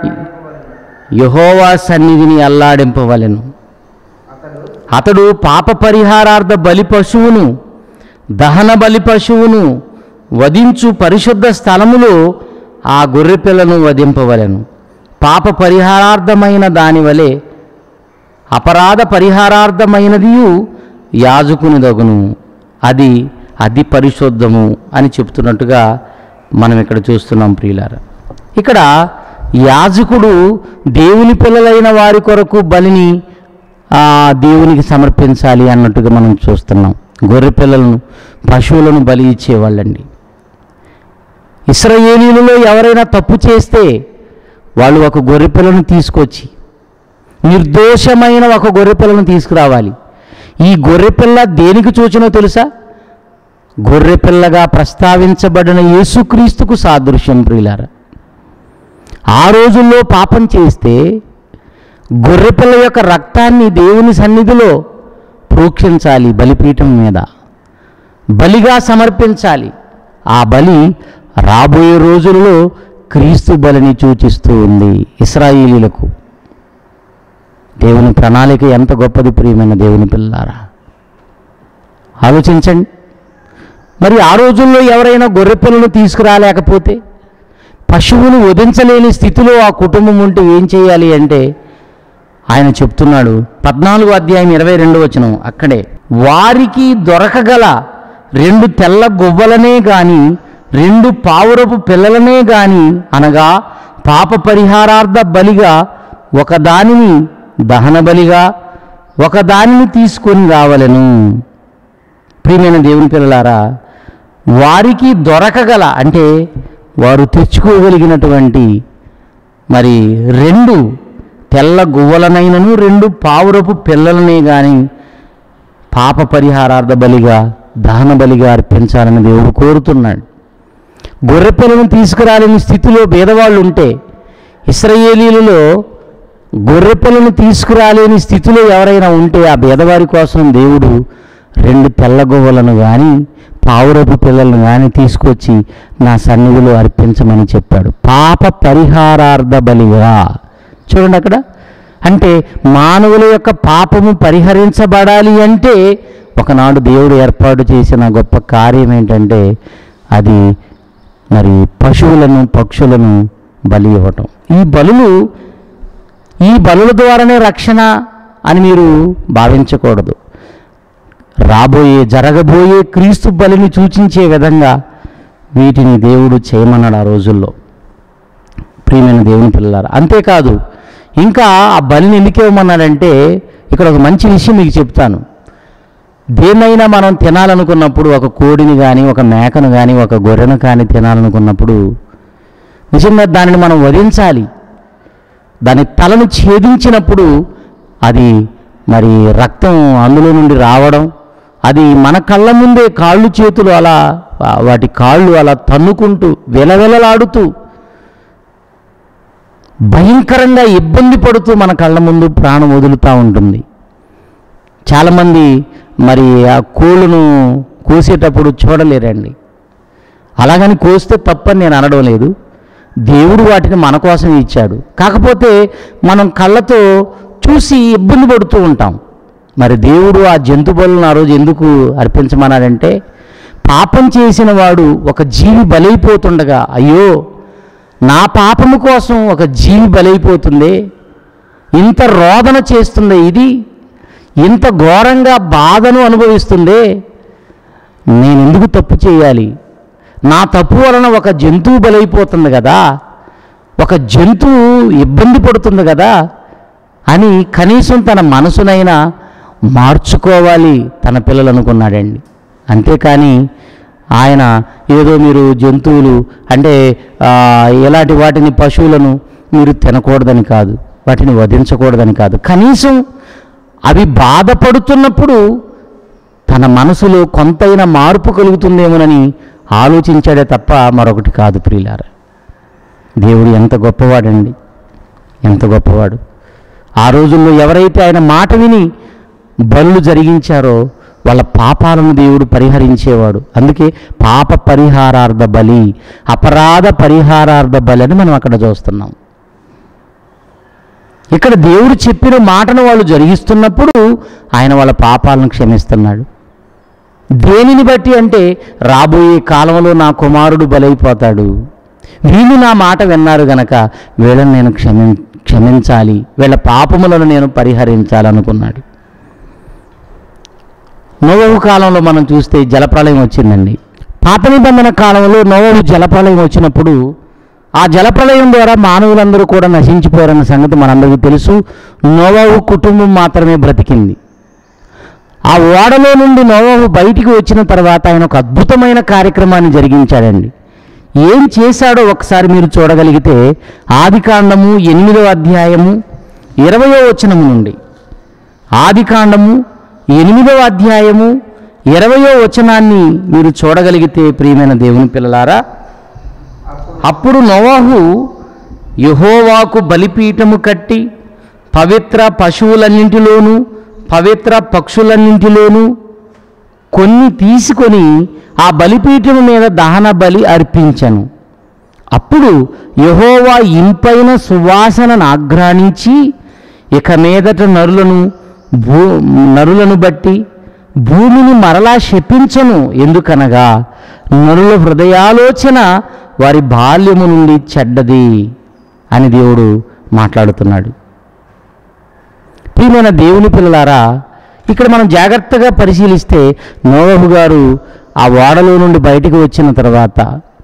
యహోవా సన్నిధిని అల్లాడింపవలెను అతడు పాప పరిహారార్థ బలి పశువును దహన బలి పశువును వధించు పరిశుద్ధ స్థలములో ఆ గొర్రెపిల్లను వధింపవలెను పాప పరిహారార్థమైన దాని వలె అపరాధ పరిహారార్థమైనదియు యాజకునిదగును అది అది పరిశుద్ధము అని చెప్తున్నట్టుగా మనం ఇక్కడ చూస్తున్నాం ప్రియులార ఇక్కడ యాజకుడు దేవుని పిల్లలైన వారి కొరకు బలిని ఆ, దేవునికి సమర్పించాలి అన్నట్టుగా మనం చూస్తున్నాం గొర్రె పిల్లలను పశువులను బలి ఇచ్చేవాళ్ళండి ఇస్రాయేలీలలో ఎవరైనా తప్పు చేస్తే వాళ్ళు ఒక గొర్రెపిల్లను తీసుకొచ్చి నిర్దోషమైన ఒక గొర్రెపిల్లను తీసుకురావాలి ఈ గొర్రెపిల్ల దేనికి సూచనో తెలుసా గొర్రెపిల్లగా ప్రస్తావించబడిన యేసుక్రీస్తుకు సాదృశ్యం ప్రియులారా ఆ రోజుల్లో పాపం చేస్తే గొర్రెపిల్ల యొక్క రక్తాన్ని దేవుని సన్నిధిలో ప్రోక్షించాలి బలిపీఠం మీద బలిగా సమర్పించాలి ఆ బలి రాబోయే రోజులలో క్రీస్తు బలిని సూచిస్తూ ఉంది ఇస్రాయేలీలకు దేవుని ప్రణాళిక ఎంత గొప్పది ప్రియమైన దేవుని పిల్లారా ఆలోచించండి మరి ఆ రోజుల్లో ఎవరైనా గొర్రెపిల్లను తీసుకురాలేకపోతే పశువును వధించలేని స్థితిలో ఆ కుటుంబం ఉంటే ఏం చేయాలి అంటే ఆయన చెప్తున్నాడు పద్నాలుగు అధ్యాయం ఇరవై రెండు వచనం అక్కడే వారికి దొరకగల రెండు తెల్ల గువ్వలనే గాని రెండు పావురపు పిల్లలనే గాని అనగా పాప పరిహారార్థ బలిగా ఒక దానిని దహన బలిగా ఒక దానిని తీసుకొని రావలెను ప్రియమైన దేవుని పిల్లలారా వారికి దొరకగల అంటే వారు తెచ్చుకోగలిగినటువంటి మరి రెండు తెల్ల గువ్వలనైనను రెండు పావురపు పిల్లలనే గాని పాప పరిహారార్థ బలిగా దహన బలిగా అర్పించాలని దేవుడు కోరుతున్నాడు గొర్రె పిల్లను తీసుకురాలేని స్థితిలో భేదవాళ్ళు ఉంటే ఇస్రాయేలీలలో గొర్రె పిల్లను తీసుకురాలేని స్థితిలో ఎవరైనా ఉంటే ఆ భేదవారి కోసం దేవుడు రెండు తెల్ల గువ్వలను కానీ పావురపు పిల్లలను కానీ తీసుకొచ్చి నా సన్నిధిలో అర్పించమని చెప్పాడు పాప పరిహారార్థ బలిగా చూడండి అక్కడ అంటే మానవుల యొక్క పాపము పరిహరించబడాలి అంటే ఒకనాడు దేవుడు ఏర్పాటు చేసిన గొప్ప కార్యం ఏంటంటే అది మరి పశువులను పక్షులను బలి ఇవ్వటం ఈ బలులు ఈ బలుల ద్వారానే రక్షణ అని మీరు భావించకూడదు రాబోయే జరగబోయే క్రీస్తు బలిని సూచించే విధంగా వీటిని దేవుడు చేయమన్నాడు ఆ రోజుల్లో ప్రియమైన దేవుని పిల్లలారు అంతేకాదు ఇంకా ఆ బలిని ఎందుకు ఇవ్వమన్నాడంటే ఇక్కడ ఒక మంచి విషయం మీకు చెప్తాను దేన్నైనా మనం తినాలనుకున్నప్పుడు ఒక కోడిని కానీ ఒక మేకను కానీ ఒక గొర్రెను కానీ తినాలనుకున్నప్పుడు నిజంగా దానిని మనం వధించాలి దాని తలను ఛేదించినప్పుడు అది మరి రక్తం అందులో నుండి రావడం అది మన కళ్ళ ముందే కాళ్ళు చేతులు అలా వా- వాటి కాళ్ళు అలా తన్నుకుంటూ వెలవెలలాడుతూ భయంకరంగా ఇబ్బంది పడుతూ మన కళ్ళ ముందు ప్రాణం వదులుతూ ఉంటుంది చాలామంది మరి ఆ కోళ్ళను కోసేటప్పుడు చూడలేరండి అలాగని కోస్తే తప్పని నేను అనడం లేదు దేవుడు వాటిని మన కోసం ఇచ్చాడు కాకపోతే మనం కళ్ళతో చూసి ఇబ్బంది పడుతూ ఉంటాం మరి దేవుడు ఆ జంతు బలులను ఆ రోజు ఎందుకు అర్పించమన్నాడంటే పాపం చేసిన వాడు ఒక జీవి బలైపోతుండగా అయ్యో నా పాపము కోసం ఒక జీవి బలైపోతుంది ఇంత రోదన చేస్తుంది ఇది ఇంత ఘోరంగా బాధను అనుభవిస్తుంది నేను ఎందుకు తప్పు చేయాలి నా తప్పు వలన ఒక జంతువు బలైపోతుంది కదా ఒక జంతువు ఇబ్బంది పడుతుంది కదా అని కనీసం తన మనసునైనా మార్చుకోవాలి తన పిల్లలు అనుకున్నాడండి అంతేకాని ఆయన ఏదో మీరు జంతువులు అంటే ఆ, ఎలాంటి వాటిని పశువులను మీరు తినకూడదని కాదు వాటిని వధించకూడదని కాదు కనీసం అవి బాధపడుతున్నప్పుడు తన మనసులో కొంతైనా మార్పు కలుగుతుందేమోనని ఆలోచించాడే తప్ప మరొకటి కాదు ప్రియులారా దేవుడు ఎంత గొప్పవాడండి ఎంత గొప్పవాడు ఆ రోజుల్లో ఎవరైతే ఆయన మాట విని బలులు జరిగించారో వాళ్ళ పాపాలను దేవుడు పరిహరించేవాడు అందుకే పాప పరిహారార్థ బలి అపరాధ పరిహారార్థ బలి అని మనం అక్కడ చూస్తున్నాం ఇక్కడ దేవుడు చెప్పిన మాటను వాళ్ళు జరిగిస్తున్నప్పుడు ఆయన వాళ్ళ పాపాలను క్షమిస్తున్నాడు దేనిని బట్టి అంటే రాబోయే కాలంలో నా కుమారుడు బలైపోతాడు వీళ్ళు నా మాట విన్నారు గనక వీళ్ళని నేను క్షమి క్షమించాలి వీళ్ళ పాపములను నేను పరిహరించాలనుకున్నాడు నోవహు కాలంలో మనం చూస్తే జలప్రళయం వచ్చిందండి పాత నిబంధన కాలంలో నోవహు జలప్రళయం వచ్చినప్పుడు ఆ జలప్రళయం ద్వారా మానవులందరూ కూడా నశించిపోయారన్న సంగతి మనందరికీ తెలుసు నోవహు కుటుంబం మాత్రమే బ్రతికింది ఆ ఓడలో నుండి నోవహు బయటికి వచ్చిన తర్వాత ఆయన ఒక అద్భుతమైన కార్యక్రమాన్ని జరిగించాడండి ఏం చేశాడో ఒకసారి మీరు చూడగలిగితే ఆదికాండము ఎనిమిదవ అధ్యాయము ఇరవయో వచనము నుండి ఆదికాండము ఎనిమిదవ అధ్యాయము ఇరవయో వచనాన్ని మీరు చూడగలిగితే ప్రియమైన దేవుని పిల్లలారా అప్పుడు నోవాహు యహోవాకు బలిపీఠము కట్టి పవిత్ర పశువులన్నింటిలోనూ పవిత్ర పక్షులన్నింటిలోనూ కొన్ని తీసుకొని ఆ బలిపీఠం మీద దహన బలి అర్పించను అప్పుడు యహోవా ఇంపైన సువాసనను ఆఘ్రానించి ఇక మీదట నరులను భూ నరులను బట్టి భూమిని మరలా శపించను ఎందుకనగా నరుల హృదయాలోచన వారి బాల్యము నుండి చెడ్డది అని దేవుడు మాట్లాడుతున్నాడు ప్రియమైన దేవుని పిల్లలారా ఇక్కడ మనం జాగ్రత్తగా పరిశీలిస్తే నోవహు గారు ఆ ఓడలో నుండి బయటికి వచ్చిన తర్వాత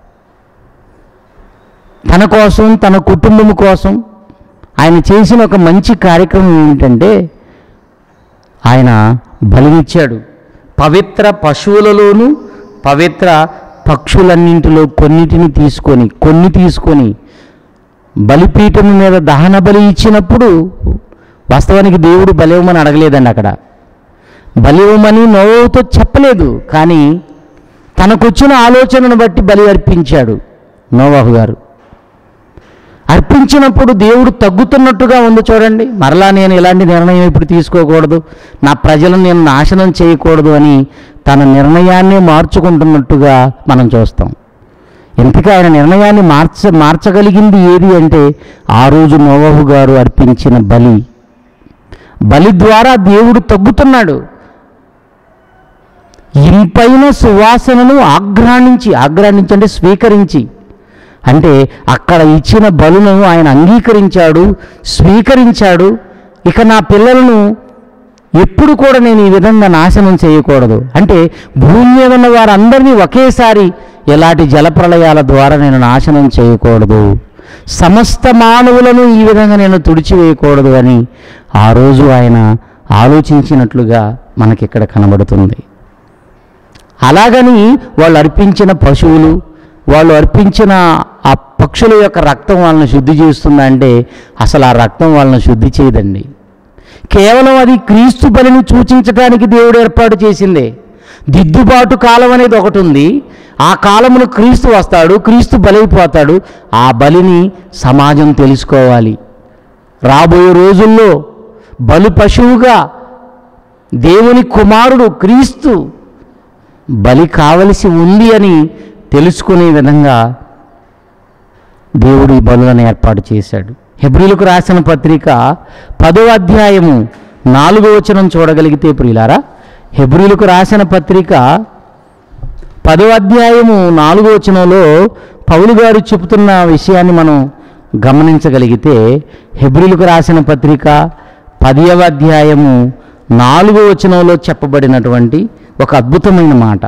తన కోసం తన కుటుంబం కోసం ఆయన చేసిన ఒక మంచి కార్యక్రమం ఏమిటంటే ఆయన బలినిచ్చాడు పవిత్ర పశువులలోనూ పవిత్ర పక్షులన్నింటిలో కొన్నిటిని తీసుకొని కొన్ని తీసుకొని బలిపీఠం మీద దహన బలి ఇచ్చినప్పుడు వాస్తవానికి దేవుడు బలివ్వమని అడగలేదండి అక్కడ బలివ్వమని నోవుతో చెప్పలేదు కానీ తనకొచ్చిన ఆలోచనను బట్టి బలి అర్పించాడు నోవాహు గారు అర్పించినప్పుడు దేవుడు తగ్గుతున్నట్టుగా ఉంది చూడండి మరలా నేను ఇలాంటి నిర్ణయం ఇప్పుడు తీసుకోకూడదు నా ప్రజలను నేను నాశనం చేయకూడదు అని తన నిర్ణయాన్ని మార్చుకుంటున్నట్టుగా మనం చూస్తాం ఇంతకీ ఆయన నిర్ణయాన్ని మార్చ మార్చగలిగింది ఏది అంటే ఆ రోజు నోవహు గారు అర్పించిన బలి బలి ద్వారా దేవుడు తగ్గుతున్నాడు ఇంపైన సువాసనను ఆఘ్రానించి ఆఘ్రానించి అంటే స్వీకరించి అంటే అక్కడ ఇచ్చిన బలును ఆయన అంగీకరించాడు స్వీకరించాడు ఇక నా పిల్లలను ఎప్పుడు కూడా నేను ఈ విధంగా నాశనం చేయకూడదు అంటే భూమి మీద ఉన్న వారందరినీ ఒకేసారి ఇలాంటి జలప్రళయాల ద్వారా నేను నాశనం చేయకూడదు సమస్త మానవులను ఈ విధంగా నేను తుడిచివేయకూడదు అని ఆ రోజు ఆయన ఆలోచించినట్లుగా మనకిక్కడ కనబడుతుంది అలాగని వాళ్ళు అర్పించిన పశువులు వాళ్ళు అర్పించిన ఆ పక్షుల యొక్క రక్తం వాళ్ళని శుద్ధి చేస్తుందా అంటే అసలు ఆ రక్తం వాళ్ళని శుద్ధి చేయదండి కేవలం అది క్రీస్తు బలిని సూచించడానికి దేవుడు ఏర్పాటు చేసిందే దిద్దుబాటు కాలం అనేది ఒకటి ఉంది ఆ కాలమును క్రీస్తు వస్తాడు క్రీస్తు బలైపోతాడు ఆ బలిని సమాజం తెలుసుకోవాలి రాబోయే రోజుల్లో బలు పశువుగా దేవుని కుమారుడు క్రీస్తు బలి కావలసి ఉంది అని తెలుసుకునే విధంగా దేవుడు ఈ బలులను ఏర్పాటు చేశాడు హెబ్రిలకు రాసిన పత్రిక పదో అధ్యాయము నాలుగో వచనం చూడగలిగితే ప్రియులారా హెబ్రిలకు రాసిన పత్రిక పదో అధ్యాయము నాలుగో వచనంలో పౌలు గారు చెబుతున్న విషయాన్ని మనం గమనించగలిగితే హెబ్రిలకు రాసిన పత్రిక పదియవ అధ్యాయము నాలుగో వచనంలో చెప్పబడినటువంటి ఒక అద్భుతమైన మాట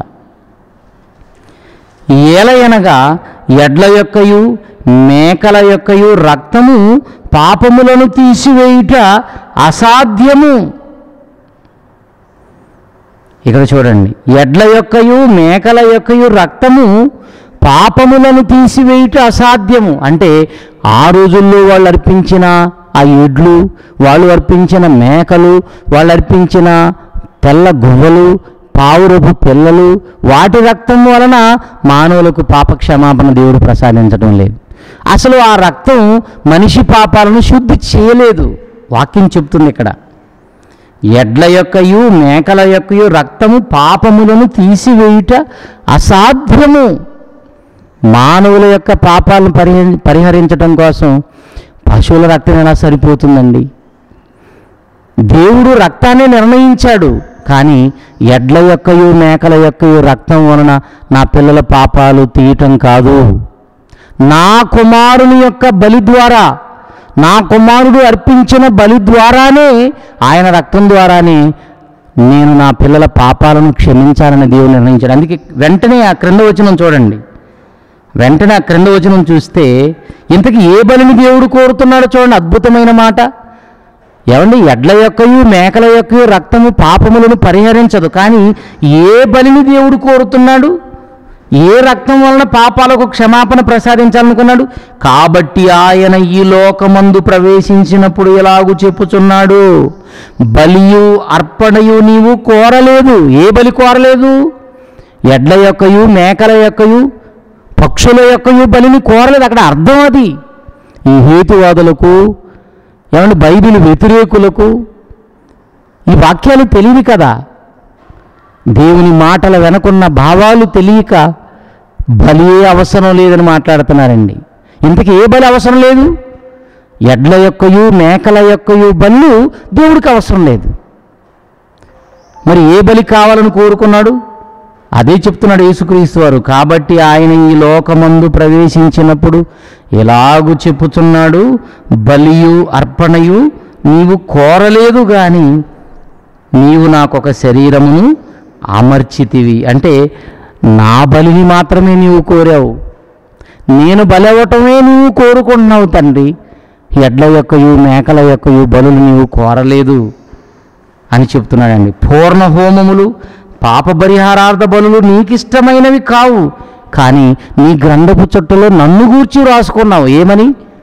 ఏలయనగా ఎడ్ల యొక్కయు మేకల యొక్కయు రక్తము పాపములను తీసివేయుట అసాధ్యము ఇక్కడ చూడండి ఎడ్ల యొక్కయు మేకల యొక్కయు రక్తము పాపములను తీసివేయుట అసాధ్యము అంటే ఆ రోజుల్లో వాళ్ళు అర్పించిన ఆ ఎడ్లు వాళ్ళు అర్పించిన మేకలు వాళ్ళు అర్పించిన తెల్ల గువ్వలు పావురపు పిల్లలు వాటి రక్తం వలన మానవులకు పాప క్షమాపణ దేవుడు ప్రసాదించడం లేదు అసలు ఆ రక్తం మనిషి పాపాలను శుద్ధి చేయలేదు వాక్యం చెప్తుంది ఇక్కడ ఎడ్ల యొక్కయు మేకల యొక్కయు రక్తము పాపములను తీసివేయుట అసాధ్యము మానవుల యొక్క పాపాలను పరిహ పరిహరించడం కోసం పశువుల రక్తం ఎలా సరిపోతుందండి దేవుడు రక్తాన్ని నిర్ణయించాడు కానీ ఎడ్ల యొక్కయు మేకల యొక్కయు రక్తం వలన నా పిల్లల పాపాలు తీయటం కాదు నా కుమారుని యొక్క బలి ద్వారా నా కుమారుడు అర్పించిన బలి ద్వారానే ఆయన రక్తం ద్వారానే నేను నా పిల్లల పాపాలను క్షమించాలని దేవుడు నిర్ణయించాడు అందుకే వెంటనే ఆ క్రింద వచనం చూడండి వెంటనే ఆ క్రింద వచనం చూస్తే ఇంతకీ ఏ బలిని దేవుడు కోరుతున్నాడో చూడండి అద్భుతమైన మాట ఏమండి ఎడ్ల యొక్కయు మేకల యొక్కయు రక్తము పాపములను పరిహరించదు కానీ ఏ బలిని దేవుడు కోరుతున్నాడు ఏ రక్తం వలన పాపాలకు క్షమాపణ ప్రసాదించాలనుకున్నాడు కాబట్టి ఆయన ఈ లోకమందు ప్రవేశించినప్పుడు ఎలాగూ చెప్పుచున్నాడు బలియు అర్పణయు నీవు కోరలేదు ఏ బలి కోరలేదు ఎడ్ల యొక్కయు మేకల యొక్కయు పక్షుల యొక్కయు బలిని కోరలేదు అక్కడ అర్థం అది ఈ హేతువాదులకు ఏమంటే బైబిల్ వ్యతిరేకులకు ఈ వాక్యాలు తెలియదు కదా దేవుని మాటల వెనకున్న భావాలు తెలియక బలి అవసరం లేదని మాట్లాడుతున్నారండి ఇంతకీ ఏ బలి అవసరం లేదు ఎడ్ల యొక్కయు మేకల యొక్కయు బలు దేవుడికి అవసరం లేదు మరి ఏ బలి కావాలని కోరుకున్నాడు అదే చెప్తున్నాడు యేసుక్రీస్తు వారు కాబట్టి ఆయన ఈ లోకమందు ప్రవేశించినప్పుడు ఎలాగూ చెప్పుచున్నాడు బలియు అర్పణయు నీవు కోరలేదు గాని నీవు నాకొక శరీరమును అమర్చితివి అంటే నా బలిని మాత్రమే నీవు కోరావు నేను బలి అవ్వటమే నీవు కోరుకుంటున్నావు తండ్రి ఎడ్ల యొక్కయు మేకల యొక్కయు బలులు నీవు కోరలేదు అని చెప్తున్నాడండి పూర్ణ హోమములు పాప పరిహారార్థ బలులు నీకిష్టమైనవి కావు కానీ నీ గ్రంథపు చుట్టలో నన్ను గూర్చి రాసుకున్నావు ఏమని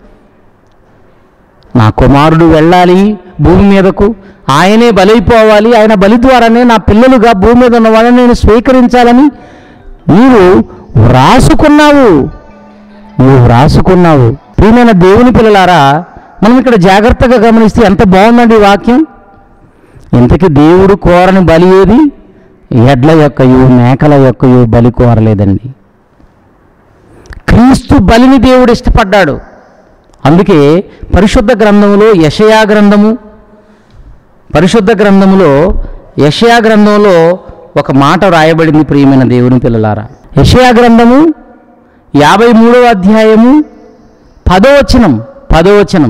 నా కుమారుడు వెళ్ళాలి భూమి మీదకు ఆయనే బలైపోవాలి ఆయన బలి ద్వారానే నా పిల్లలుగా భూమి మీద ఉన్న వాళ్ళని నేను స్వీకరించాలని నీవు వ్రాసుకున్నావు నువ్వు వ్రాసుకున్నావు ప్రియమైన దేవుని పిల్లలారా మనం ఇక్కడ జాగ్రత్తగా గమనిస్తే ఎంత బాగుందండి ఈ వాక్యం ఇంతకీ దేవుడు కోరని బలి ఏది ఎడ్ల యొక్కయు మేకల యొక్కయు బలి కోరలేదండి క్రీస్తు బలిని దేవుడు ఇష్టపడ్డాడు అందుకే పరిశుద్ధ గ్రంథములో యషయా గ్రంథము పరిశుద్ధ గ్రంథములో యషయా గ్రంథంలో ఒక మాట రాయబడింది ప్రియమైన దేవుని పిల్లలారా యషయా గ్రంథము యాభై మూడవ అధ్యాయము పదవచనం పదవచనం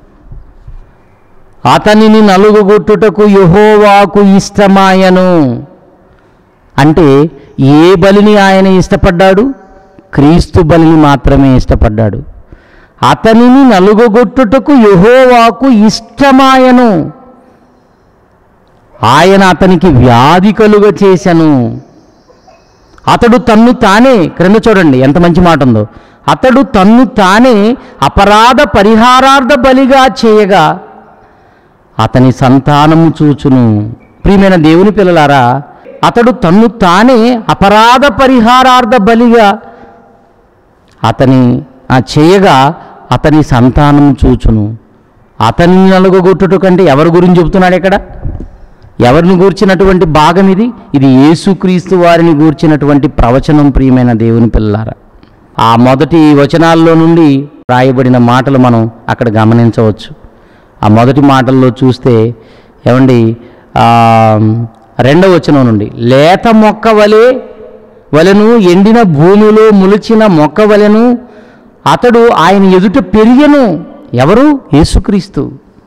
అతనిని నలుగుగొట్టుటకు యహోవాకు ఇష్టమాయను అంటే ఏ బలిని ఆయన ఇష్టపడ్డాడు క్రీస్తు బలిని మాత్రమే ఇష్టపడ్డాడు అతనిని నలుగుగొట్టుటకు యహోవాకు ఇష్టమాయను ఆయన అతనికి వ్యాధి కలుగ చేశను అతడు తన్ను తానే క్రింద చూడండి ఎంత మంచి మాట ఉందో అతడు తన్ను తానే అపరాధ పరిహారార్థ బలిగా చేయగా అతని సంతానము చూచును ప్రియమైన దేవుని పిల్లలారా అతడు తన్ను తానే అపరాధ పరిహారార్థ బలిగా అతని ఆ చేయగా అతని సంతానం చూచును అతని నలుగొట్టుట కంటే ఎవరి గురించి చెబుతున్నాడు ఇక్కడ ఎవరిని గూర్చినటువంటి భాగం ఇది ఇది యేసుక్రీస్తు వారిని గూర్చినటువంటి ప్రవచనం ప్రియమైన దేవుని పిల్లారా ఆ మొదటి వచనాల్లో నుండి రాయబడిన మాటలు మనం అక్కడ గమనించవచ్చు ఆ మొదటి మాటల్లో చూస్తే ఏమండి ఆ, రెండవ వచనం నుండి లేత మొక్క వలె వలెను ఎండిన భూమిలో ములిచిన మొక్క వలెను అతడు ఆయన ఎదుట పెరిగెను ఎవరు యేసుక్రీస్తు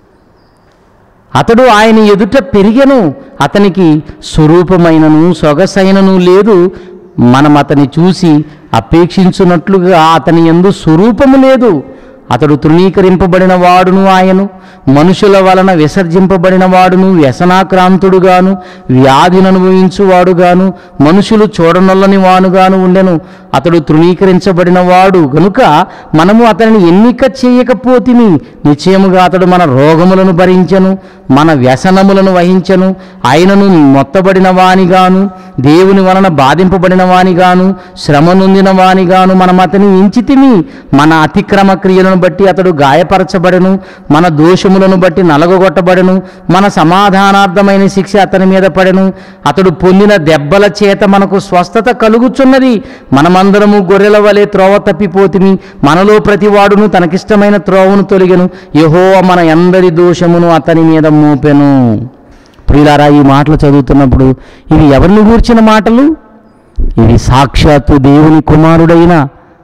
అతడు ఆయన ఎదుట పెరిగెను అతనికి స్వరూపమైనను సొగసైనను లేదు మనం అతని చూసి అపేక్షించున్నట్లుగా అతని ఎందు స్వరూపము లేదు అతడు తృణీకరింపబడిన వాడును ఆయను మనుషుల వలన విసర్జింపబడిన వాడును వ్యసనాక్రాంతుడుగాను వ్యాధిని అనుభవించువాడుగాను మనుషులు చూడనొల్లని వానుగాను ఉండెను అతడు తృణీకరించబడిన వాడు గనుక మనము అతనిని ఎన్నిక చేయకపోతిమి నిశ్చయముగా అతడు మన రోగములను భరించెను మన వ్యసనములను వహించెను ఆయనను మొత్తబడిన వానిగాను దేవుని వలన బాధింపబడిన వానిగాను శ్రమ నొందిన వానిగాను మనం అతని ఎంచితిమి మన అతిక్రమ క్రియలను బట్టి అతడు గాయపరచబడెను మన దోషములను బట్టి నలగొట్టబడెను మన సమాధానార్థమైన శిక్ష అతని మీద పడెను అతడు పొందిన దెబ్బల చేత మనకు స్వస్థత కలుగుచున్నది మనమందరము గొర్రెల వలె త్రోవ తప్పిపోతిమి మనలో ప్రతివాడును తనకిష్టమైన త్రోవను తొలగెను యెహోవా మన అందరి దోషమును అతని మీద మోపెను ప్రియులారా ఈ మాటలు చదువుతున్నప్పుడు ఇవి ఎవరిని గూర్చిన మాటలు ఇవి సాక్షాత్తు దేవుని కుమారుడైన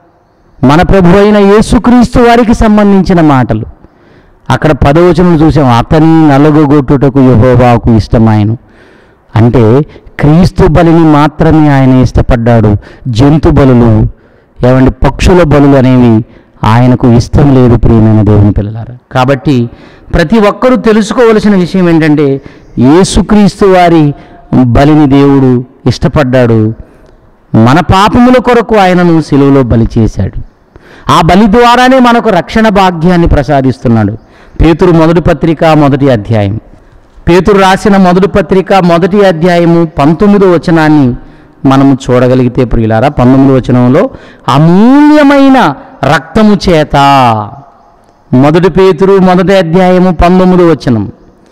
మన ప్రభు అయిన యేసుక్రీస్తు వారికి సంబంధించిన మాటలు అక్కడ పదవచనం చూసాం అతని నలుగొట్టుటకు యహోవాకు ఇష్టమాయను అంటే క్రీస్తు బలిని మాత్రమే ఆయన ఇష్టపడ్డాడు జంతు బలులు ఏమండి పక్షుల బలులు అనేవి ఆయనకు ఇష్టం లేదు ప్రియమైన దేవుని పిల్లలారా కాబట్టి ప్రతి ఒక్కరూ తెలుసుకోవలసిన విషయం ఏంటంటే యేసుక్రీస్తు వారి బలిని దేవుడు ఇష్టపడ్డాడు మన పాపముల కొరకు ఆయనను సిలువలో బలి చేశాడు ఆ బలి ద్వారానే మనకు రక్షణ భాగ్యాన్ని ప్రసాదిస్తున్నాడు పేతురు మొదటి పత్రిక మొదటి అధ్యాయం పేతురు రాసిన మొదటి పత్రిక మొదటి అధ్యాయము పంతొమ్మిదో వచనాన్ని మనము చూడగలిగితే ప్రియులారా పంతొమ్మిదో వచనంలో అమూల్యమైన రక్తము చేత మొదటి పేతురు మొదటి అధ్యాయము పంతొమ్మిదో వచనం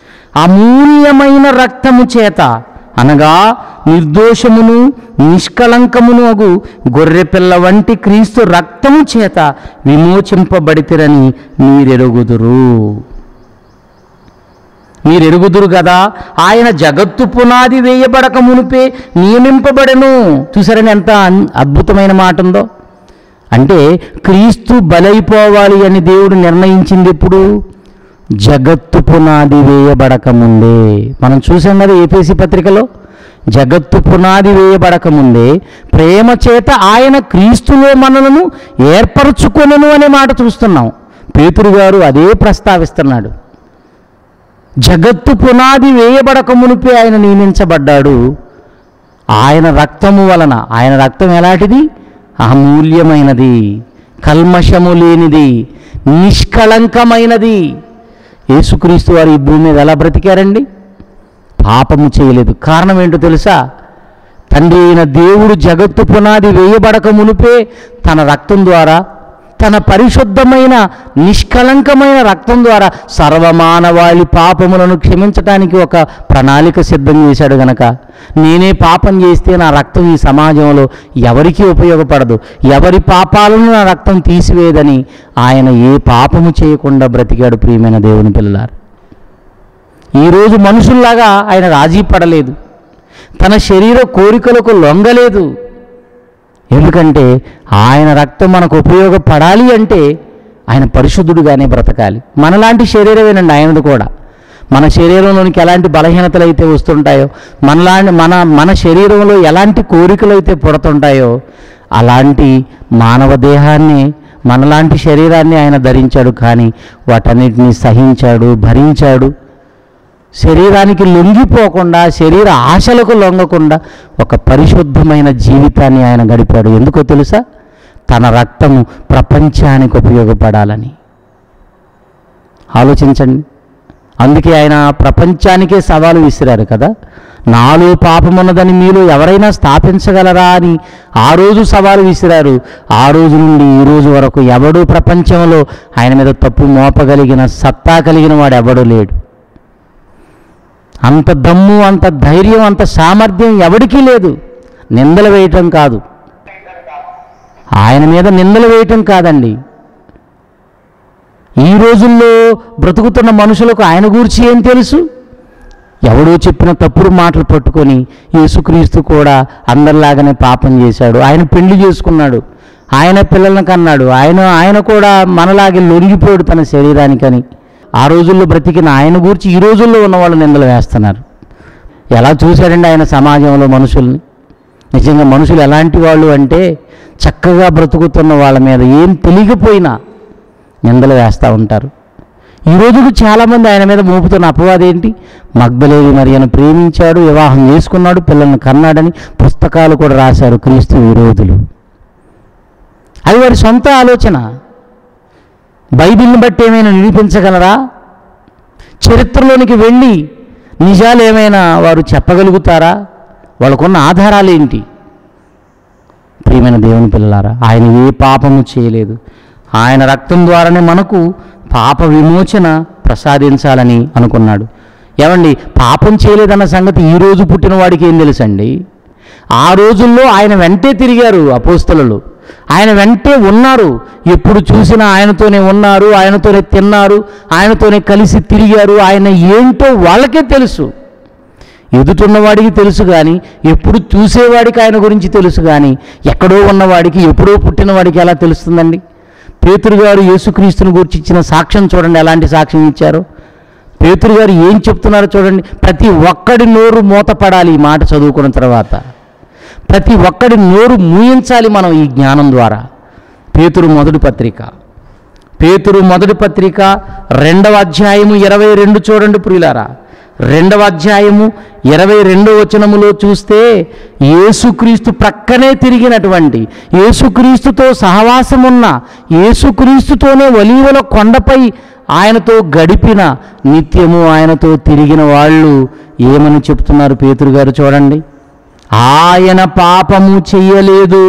అమూల్యమైన రక్తము చేత అనగా నిర్దోషమును నిష్కలంకమును అగు గొర్రెపిల్ల వంటి క్రీస్తు రక్తము చేత విమోచింపబడితిరని మీరెరుగుదురు మీరెరుగుదురు కదా ఆయన జగత్తు పునాది వేయబడక మునిపే నియమింపబడెను చూసారని ఎంత అన్- అద్భుతమైన మాట ఉందో అంటే క్రీస్తు బలైపోవాలి అని దేవుడు నిర్ణయించింది ఎప్పుడు జగత్తు పునాది వేయబడక ముందే మనం చూసాం కదా ఏపీసీ పత్రికలో జగత్తు పునాది వేయబడక ముందే ప్రేమ చేత ఆయన క్రీస్తులో మనలను ఏర్పరచుకొనను అనే మాట చూస్తున్నాం పేతురు గారు అదే ప్రస్తావిస్తున్నాడు జగత్తు పునాది వేయబడక మునిపే ఆయన నియమించబడ్డాడు ఆయన రక్తము వలన ఆయన రక్తం ఎలాంటిది అమూల్యమైనది కల్మషము లేనిది నిష్కళంకమైనది యేసుక్రీస్తు వారు ఈ భూమి మీద ఎలా బ్రతికారండి పాపము చేయలేదు కారణం ఏంటో తెలుసా తండ్రి అయిన దేవుడు జగత్తు పునాది వేయబడక మునిపే తన రక్తం ద్వారా తన పరిశుద్ధమైన నిష్కలంకమైన రక్తం ద్వారా సర్వమానవాళి పాపములను క్షమించటానికి ఒక ప్రణాళిక సిద్ధం చేశాడు గనక నేనే పాపం చేస్తే నా రక్తం ఈ సమాజంలో ఎవరికీ ఉపయోగపడదు ఎవరి పాపాలను నా రక్తం తీసివేయదని ఆయన ఏ పాపము చేయకుండా బ్రతికాడు ప్రియమైన దేవుని పిల్లలారు ఈరోజు మనుషుల్లాగా ఆయన రాజీ పడలేదు తన శరీర కోరికలకు లొంగలేదు ఎందుకంటే ఆయన రక్తం మనకు ఉపయోగపడాలి అంటే ఆయన పరిశుద్ధుడుగానే బ్రతకాలి మనలాంటి శరీరమేనండి ఆయనది కూడా మన శరీరంలోనికి ఎలాంటి బలహీనతలు అయితే వస్తుంటాయో మనలాంటి మన మన శరీరంలో ఎలాంటి కోరికలు అయితే పుడుతుంటాయో అలాంటి మానవ దేహాన్ని మనలాంటి శరీరాన్ని ఆయన ధరించాడు కానీ వాటన్నిటిని సహించాడు భరించాడు శరీరానికి లొంగిపోకుండా శరీర ఆశలకు లొంగకుండా ఒక పరిశుద్ధమైన జీవితాన్ని ఆయన గడిపాడు ఎందుకో తెలుసా తన రక్తము ప్రపంచానికి ఉపయోగపడాలని ఆలోచించండి అందుకే ఆయన ప్రపంచానికే సవాలు విసిరారు కదా నాలో పాపమున్నదని మీరు ఎవరైనా స్థాపించగలరా అని ఆ రోజు సవాలు విసిరారు ఆ రోజు నుండి ఈ రోజు వరకు ఎవడూ ప్రపంచంలో ఆయన మీద తప్పు మోపగలిగిన సత్తా కలిగిన వాడు ఎవడూ లేడు అంత దమ్ము అంత ధైర్యం అంత సామర్థ్యం ఎవరికీ లేదు నిందలు వేయటం కాదు ఆయన మీద నిందలు వేయటం కాదండి ఈ రోజుల్లో బ్రతుకుతున్న మనుషులకు ఆయన గురించి ఏం తెలుసు ఎవడో చెప్పిన తప్పుడు మాటలు పట్టుకొని యేసుక్రీస్తు కూడా అందరిలాగానే పాపం చేశాడు ఆయన పెళ్లి చేసుకున్నాడు ఆయన పిల్లలను కన్నాడు ఆయన ఆయన కూడా మనలాగే లొంగిపోయాడు తన శరీరానికని ఆ రోజుల్లో బ్రతికిన ఆయన గురించి ఈ రోజుల్లో ఉన్న వాళ్ళు నిందలు వేస్తున్నారు ఎలా చూశాడండి ఆయన సమాజంలో మనుషుల్ని నిజంగా మనుషులు ఎలాంటి వాళ్ళు అంటే చక్కగా బ్రతుకుతున్న వాళ్ళ మీద ఏం తెలియకపోయినా నిందలు వేస్తూ ఉంటారు ఈ రోజుకు చాలామంది ఆయన మీద మోపుతున్న అపవాదం ఏంటి మగ్ధలేవి మరియను ప్రేమించాడు వివాహం చేసుకున్నాడు పిల్లల్ని కన్నాడని పుస్తకాలు కూడా రాశారు క్రీస్తు విరోధులు అది వారి సొంత ఆలోచన బైబిల్ని బట్టి ఏమైనా నిరూపించగలరా చరిత్రలోనికి వెళ్ళి నిజాలు ఏమైనా వారు చెప్పగలుగుతారా వాళ్ళకున్న ఆధారాలు ఏంటి ప్రియమైన దేవుని పిల్లలారా ఆయన ఏ పాపము చేయలేదు ఆయన రక్తం ద్వారానే మనకు పాప విమోచన ప్రసాదించాలని అనుకున్నాడు ఏమండి పాపం చేయలేదన్న సంగతి ఈ రోజు పుట్టిన వాడికి ఏం తెలుసండి ఆ రోజుల్లో ఆయన వెంటే తిరిగారు అపోస్తలు ఆయన వెంటే ఉన్నారు ఎప్పుడు చూసినా ఆయనతోనే ఉన్నారు ఆయనతోనే తిన్నారు ఆయనతోనే కలిసి తిరిగారు ఆయన ఏంటో వాళ్ళకే తెలుసు ఎదుటున్నవాడికి తెలుసు కానీ ఎప్పుడు చూసేవాడికి ఆయన గురించి తెలుసు కానీ ఎక్కడో ఉన్నవాడికి ఎప్పుడో పుట్టినవాడికి ఎలా తెలుస్తుందండి పేతురు గారు యేసుక్రీస్తుని గురించి ఇచ్చిన సాక్ష్యం చూడండి ఎలాంటి సాక్ష్యం ఇచ్చారో పేతురు గారు ఏం చెప్తున్నారో చూడండి ప్రతి ఒక్కడి నోరు మూతపడాలి ఈ మాట చదువుకున్న తర్వాత ప్రతి ఒక్కడి నోరు మూయించాలి మనం ఈ జ్ఞానం ద్వారా పేతురు మొదటి పత్రిక పేతురు మొదటి పత్రిక రెండవ అధ్యాయము ఇరవై రెండు చూడండి ప్రియులారా రెండవ అధ్యాయము ఇరవై రెండవ వచనములో చూస్తే యేసుక్రీస్తు ప్రక్కనే తిరిగినటువంటి యేసుక్రీస్తుతో సహవాసమున్న యేసుక్రీస్తుతోనే ఒలీవల కొండపై ఆయనతో గడిపిన నిత్యము ఆయనతో తిరిగిన వాళ్ళు ఏమని చెప్తున్నారు పేతురు గారు చూడండి ఆయన పాపము చెయ్యలేదు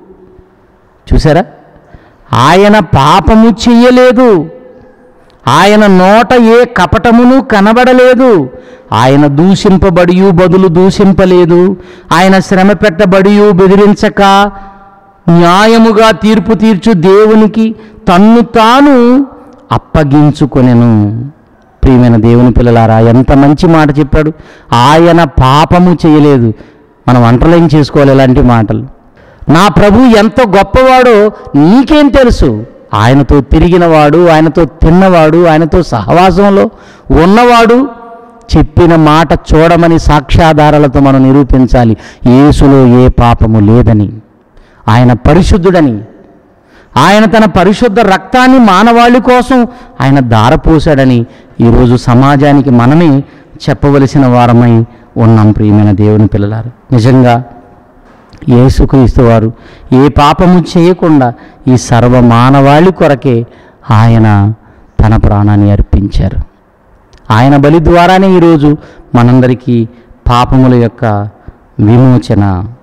చూసారా ఆయన పాపము చెయ్యలేదు ఆయన నోట ఏ కపటమును కనబడలేదు ఆయన దూషింపబడియు బదులు దూషింపలేదు ఆయన శ్రమ పెట్టబడియు బెదిరించక న్యాయముగా తీర్పు తీర్చు దేవునికి తన్ను తాను అప్పగించుకొనెను ప్రియమైన దేవుని పిల్లలారా ఎంత మంచి మాట చెప్పాడు ఆయన పాపము చేయలేదు మనం వంటలేం చేసుకోవాలి ఇలాంటి మాటలు నా ప్రభు ఎంత గొప్పవాడో నీకేం తెలుసు ఆయనతో తిరిగినవాడు ఆయనతో తిన్నవాడు ఆయనతో సహవాసంలో ఉన్నవాడు చెప్పిన మాట చూడమని సాక్ష్యాధారాలతో మనం నిరూపించాలి యేసులో ఏ పాపము లేదని ఆయన పరిశుద్ధుడని ఆయన తన పరిశుద్ధ రక్తాన్ని మానవాళి కోసం ఆయన దారపోశాడని ఈరోజు సమాజానికి మనమే చెప్పవలసిన వారమై ఉన్నాం ప్రియమైన దేవుని పిల్లలారు నిజంగా యేసుక్రీస్తు వారు ఏ పాపము చేయకుండా ఈ సర్వ మానవాళి కొరకే ఆయన తన ప్రాణాన్ని అర్పించారు ఆయన బలి ద్వారానే ఈరోజు మనందరికీ పాపముల యొక్క విమోచన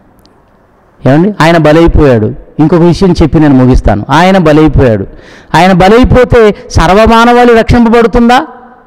ఏమండి ఆయన బలైపోయాడు ఇంకొక విషయం చెప్పి నేను ముగిస్తాను ఆయన బలైపోయాడు ఆయన బలైపోతే సర్వమానవాళి రక్షింపబడుతుందా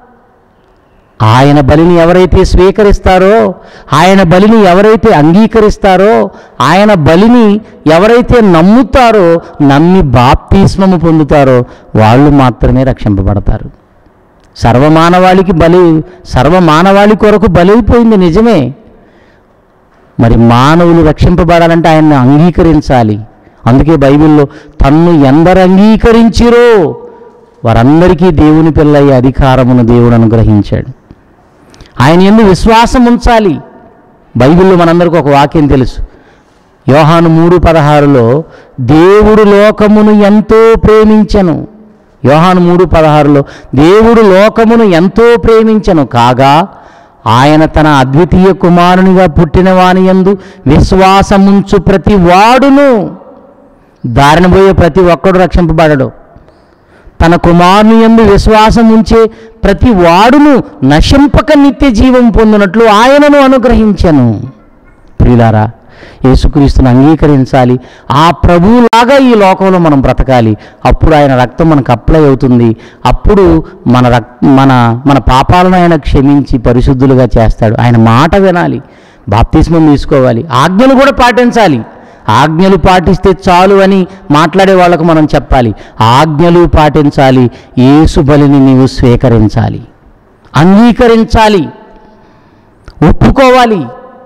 ఆయన బలిని ఎవరైతే స్వీకరిస్తారో ఆయన బలిని ఎవరైతే అంగీకరిస్తారో ఆయన బలిని ఎవరైతే నమ్ముతారో నమ్మి బాప్తిస్మము పొందుతారో వాళ్ళు మాత్రమే రక్షింపబడతారు సర్వమానవాళికి బలి సర్వమానవాళి కొరకు బలైపోయింది నిజమే మరి మానవులు రక్షింపబడాలంటే ఆయన్ని అంగీకరించాలి అందుకే బైబిల్లో తన్ను ఎందరు అంగీకరించిరో వారందరికీ దేవుని పిల్లయ్యే అధికారమును దేవుడు అనుగ్రహించాడు ఆయన ఎందు విశ్వాసం ఉంచాలి బైబిల్లో మనందరికీ ఒక వాక్యం తెలుసు యోహాను మూడు పదహారులో దేవుడు లోకమును ఎంతో ప్రేమించెను యోహాను మూడు పదహారులో దేవుడు లోకమును ఎంతో ప్రేమించెను కాగా ఆయన తన అద్వితీయ కుమారునిగా పుట్టిన వాని యందు విశ్వాసముంచు ప్రతి వాడును దారిన పోయే ప్రతి ఒక్కడు రక్షింపబడడు తన కుమారుని యందు విశ్వాసం ఉంచే ప్రతి వాడును నశింపక నిత్య జీవం పొందినట్లు ఆయనను అనుగ్రహించను ప్రియులారా యేసుక్రీస్తుని అంగీకరించాలి ఆ ప్రభువులాగా ఈ లోకంలో మనం బ్రతకాలి అప్పుడు ఆయన రక్తం మనకు అప్లై అవుతుంది అప్పుడు మన రక్ మన మన పాపాలను ఆయన క్షమించి పరిశుద్ధులుగా చేస్తాడు ఆయన మాట వినాలి బాప్తిస్మం తీసుకోవాలి ఆజ్ఞలు కూడా పాటించాలి ఆజ్ఞలు పాటిస్తే చాలు అని మాట్లాడే వాళ్ళకు మనం చెప్పాలి ఆజ్ఞలు పాటించాలి యేసు బలిని నీవు స్వీకరించాలి అంగీకరించాలి ఒప్పుకోవాలి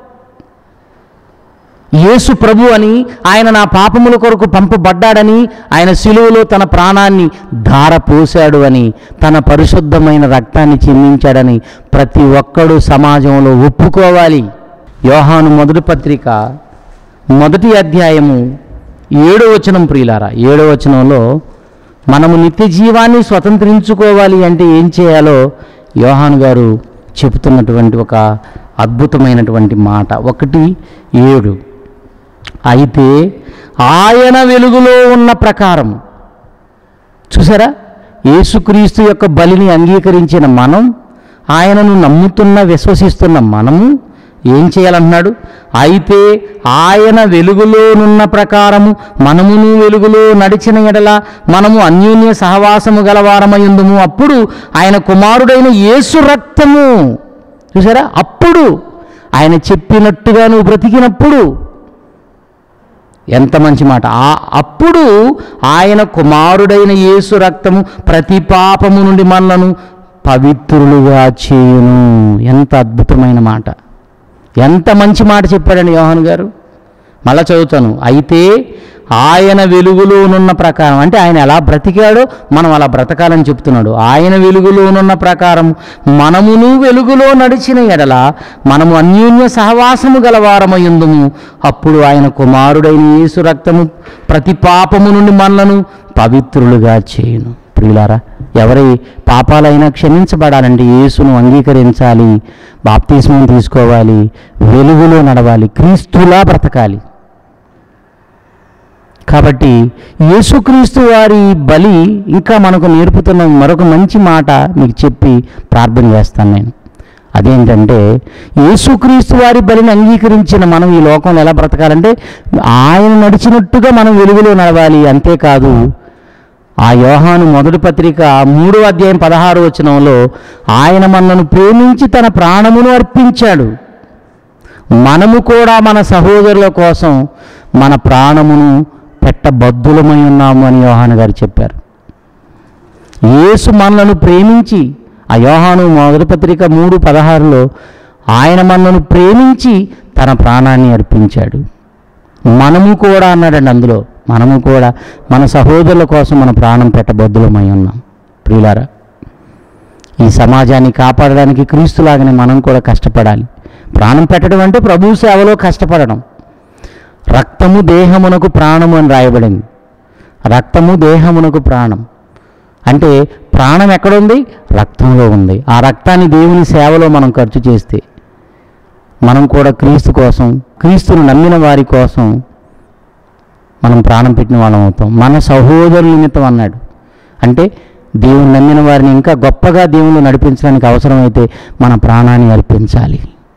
యేసు ప్రభు అని ఆయన నా పాపముల కొరకు పంపబడ్డాడని ఆయన శిలువలో తన ప్రాణాన్ని ధార పోశాడు అని తన పరిశుద్ధమైన రక్తాన్ని చిందించాడని ప్రతి ఒక్కడు సమాజంలో ఒప్పుకోవాలి యోహాను మొదటి పత్రిక మొదటి అధ్యాయము ఏడో వచనం ప్రియులారా ఏడో వచనంలో మనము నిత్య జీవాన్ని స్వతంత్రించుకోవాలి అంటే ఏం చేయాలో యోహాను గారు చెబుతున్నటువంటి ఒక అద్భుతమైనటువంటి మాట ఒకటి ఏడు అయితే ఆయన వెలుగులో ఉన్న ప్రకారం చూసారా యేసుక్రీస్తు యొక్క బలిని అంగీకరించిన మనం ఆయనను నమ్ముతున్న విశ్వసిస్తున్న మనము ఏం చేయాలంటున్నాడు అయితే ఆయన వెలుగులోనున్న ప్రకారము మనమును వెలుగులో నడిచిన ఎడల మనము అన్యోన్య సహవాసము గలవారమయుందుము అప్పుడు ఆయన కుమారుడైన యేసు రక్తము చూసారా అప్పుడు ఆయన చెప్పినట్టుగా నువ్వు బ్రతికినప్పుడు ఎంత మంచి మాట ఆ అప్పుడు ఆయన కుమారుడైన యేసు రక్తము ప్రతి పాపము నుండి మనలను పవిత్రులుగా చేయును ఎంత అద్భుతమైన మాట ఎంత మంచి మాట చెప్పాడండి యోహాన్ గారు మళ్ళా చదువుతాను అయితే ఆయన వెలుగులోనున్న ప్రకారం అంటే ఆయన ఎలా బ్రతికాడో మనం అలా బ్రతకాలని చెప్తున్నాడు ఆయన వెలుగులోనున్న ప్రకారం మనమును వెలుగులో నడిచిన ఎడల మనము అన్యోన్య సహవాసము గలవారమయ్యుందుము అప్పుడు ఆయన కుమారుడైన యేసు రక్తము ప్రతి పాపము నుండి మనలను పవిత్రులుగా చేయును ప్రియులారా ఎవరి పాపాలైనా క్షమించబడాలంటే యేసును అంగీకరించాలి బాప్తిస్మం తీసుకోవాలి వెలుగులో నడవాలి క్రీస్తులా బ్రతకాలి కాబట్టి యేసుక్రీస్తు వారి బలి ఇంకా మనకు నేర్పుతున్న మరొక మంచి మాట మీకు చెప్పి ప్రార్థన చేస్తాను నేను అదేంటంటే యేసుక్రీస్తు వారి బలిని అంగీకరించిన మనం ఈ లోకంలో ఎలా బ్రతకాలంటే ఆయన నడిచినట్టుగా మనం వెలుగులో నడవాలి అంతేకాదు ఆ యోహాను మొదటి పత్రిక మూడో అధ్యాయం పదహారు వచనంలో ఆయన మనను ప్రేమించి తన ప్రాణమును అర్పించాడు మనము కూడా మన సహోదరుల కోసం మన ప్రాణమును పెట్టబద్దులమై ఉన్నాము అని యోహాను గారు చెప్పారు యేసు మనలను ప్రేమించి ఆ యోహాను మొదటి పత్రిక మూడు పదహారులో ఆయన మనలను ప్రేమించి తన ప్రాణాన్ని అర్పించాడు మనము కూడా అన్నాడండి అందులో మనము కూడా మన సహోదరుల కోసం మన ప్రాణం పెట్టబద్దులమై ఉన్నాం ప్రియులారా ఈ సమాజాన్ని కాపాడడానికి క్రీస్తులాగానే మనం కూడా కష్టపడాలి ప్రాణం పెట్టడం అంటే ప్రభు సేవలో కష్టపడడం రక్తము దేహమునకు ప్రాణము అని రాయబడింది రక్తము దేహమునకు ప్రాణం అంటే ప్రాణం ఎక్కడుంది రక్తంలో ఉంది ఆ రక్తాన్ని దేవుని సేవలో మనం ఖర్చు చేస్తే మనం కూడా క్రీస్తు కోసం క్రీస్తును నమ్మిన వారి కోసం మనం ప్రాణం పెట్టిన వాళ్ళం అవుతాం మన సహోదరుల నిమిత్తం అన్నాడు అంటే దేవుని నమ్మిన వారిని ఇంకా గొప్పగా దేవుని నడిపించడానికి అవసరమైతే మన ప్రాణాన్ని అర్పించాలి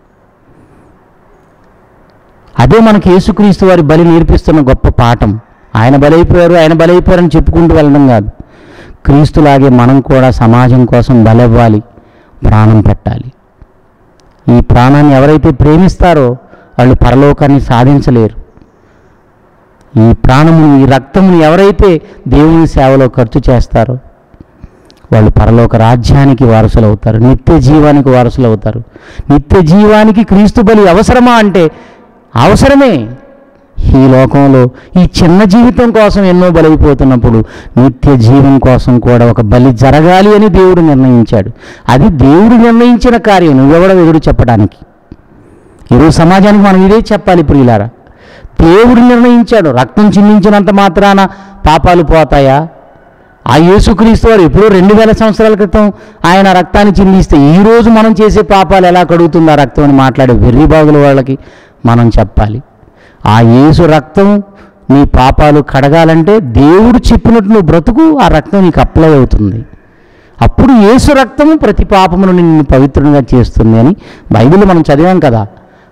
అదే మనకి యేసుక్రీస్తు వారి బలి నేర్పిస్తున్న గొప్ప పాఠం ఆయన బలైపోయారు ఆయన బలైపోయారని చెప్పుకుంటూ వెళ్ళడం కాదు క్రీస్తులాగే మనం కూడా సమాజం కోసం బలవ్వాలి ప్రాణం పెట్టాలి ఈ ప్రాణాన్ని ఎవరైతే ప్రేమిస్తారో వాళ్ళు పరలోకాన్ని సాధించలేరు ఈ ప్రాణముని ఈ రక్తముని ఎవరైతే దేవుని సేవలో ఖర్చు చేస్తారో వాళ్ళు పరలోక రాజ్యానికి వారసులు అవుతారు నిత్య జీవానికి వారసులు అవుతారు నిత్య జీవానికి క్రీస్తు బలి అవసరమా అంటే అవసరమే ఈ లోకంలో ఈ చిన్న జీవితం కోసం ఎన్నో బలైపోతున్నప్పుడు నిత్య జీవం కోసం కూడా ఒక బలి జరగాలి అని దేవుడు నిర్ణయించాడు అది దేవుడు నిర్ణయించిన కార్యం నువ్వెవడో ఎదురు చెప్పడానికి ఈరోజు సమాజానికి మనం ఇదే చెప్పాలి ప్రియులారా దేవుడు నిర్ణయించాడు రక్తం చిందించినంత మాత్రాన పాపాలు పోతాయా ఆ యేసుక్రీస్తు వారు ఎప్పుడో రెండు వేల సంవత్సరాల క్రితం ఆయన రక్తాన్ని చిందిస్తే ఈ రోజు మనం చేసే పాపాలు ఎలా కడుగుతుంది ఆ రక్తం అని మాట్లాడే వెర్రి బాగుల వాళ్ళకి మనం చెప్పాలి ఆ యేసు రక్తం నీ పాపాలు కడగాలంటే దేవుడు చెప్పినట్టు నువ్వు బ్రతుకు ఆ రక్తం నీకు అప్లై అవుతుంది అప్పుడు యేసు రక్తము ప్రతి పాపమును నిన్ను పవిత్రంగా చేస్తుంది అని బైబిల్ మనం చదివాం కదా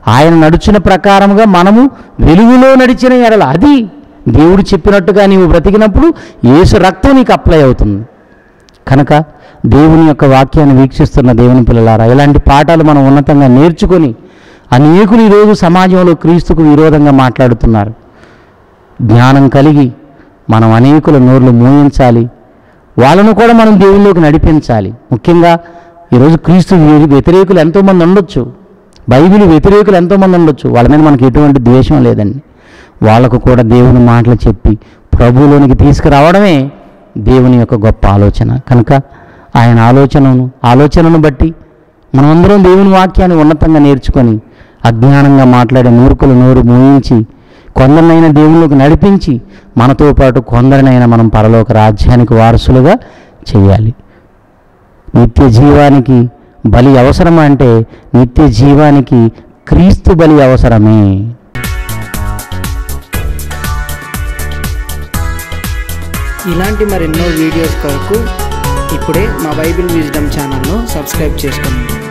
ఆయన నడుచిన ప్రకారముగా మనము వెలుగులో నడిచిన ఎడల అది దేవుడు చెప్పినట్టుగా నీవు బ్రతికినప్పుడు యేసు రక్తం నీకు అప్లై అవుతుంది కనుక దేవుని యొక్క వాక్యాన్ని వీక్షిస్తున్న దేవుని పిల్లలారా ఇలాంటి పాఠాలు మనం ఉన్నతంగా నేర్చుకొని అనేకులు ఈరోజు సమాజంలో క్రీస్తుకు విరోధంగా మాట్లాడుతున్నారు జ్ఞానం కలిగి మనం అనేకుల నోర్లు మోయించాలి వాళ్ళను కూడా మనం దేవుళ్ళలోకి నడిపించాలి ముఖ్యంగా ఈరోజు క్రీస్తు వ్య- వ్యతిరేకులు ఎంతోమంది ఉండొచ్చు బైబిల్ వ్యతిరేకులు ఎంతోమంది ఉండొచ్చు వాళ్ళ మీద మనకి ఎటువంటి ద్వేషం లేదండి వాళ్ళకు కూడా దేవుని మాటలు చెప్పి ప్రభువులోనికి తీసుకురావడమే దేవుని యొక్క గొప్ప ఆలోచన కనుక ఆయన ఆలోచనను ఆలోచనను బట్టి మనమందరం దేవుని వాక్యాన్ని ఉన్నతంగా నేర్చుకొని అజ్ఞానంగా మాట్లాడే మూర్ఖుల నోరు మూయించి కొందరినైనా దేవుళ్ళకి నడిపించి మనతో పాటు కొందరినైనా మనం పరలోక రాజ్యానికి వారసులుగా చేయాలి నిత్య జీవానికి బలి అవసరమా అంటే నిత్య జీవానికి క్రీస్తు బలి అవసరమే ఇలాంటి మరెన్నో వీడియోస్ కొరకు ఇప్పుడే మా బైబిల్ విజ్డమ్ ఛానల్ను సబ్స్క్రైబ్ చేసుకోండి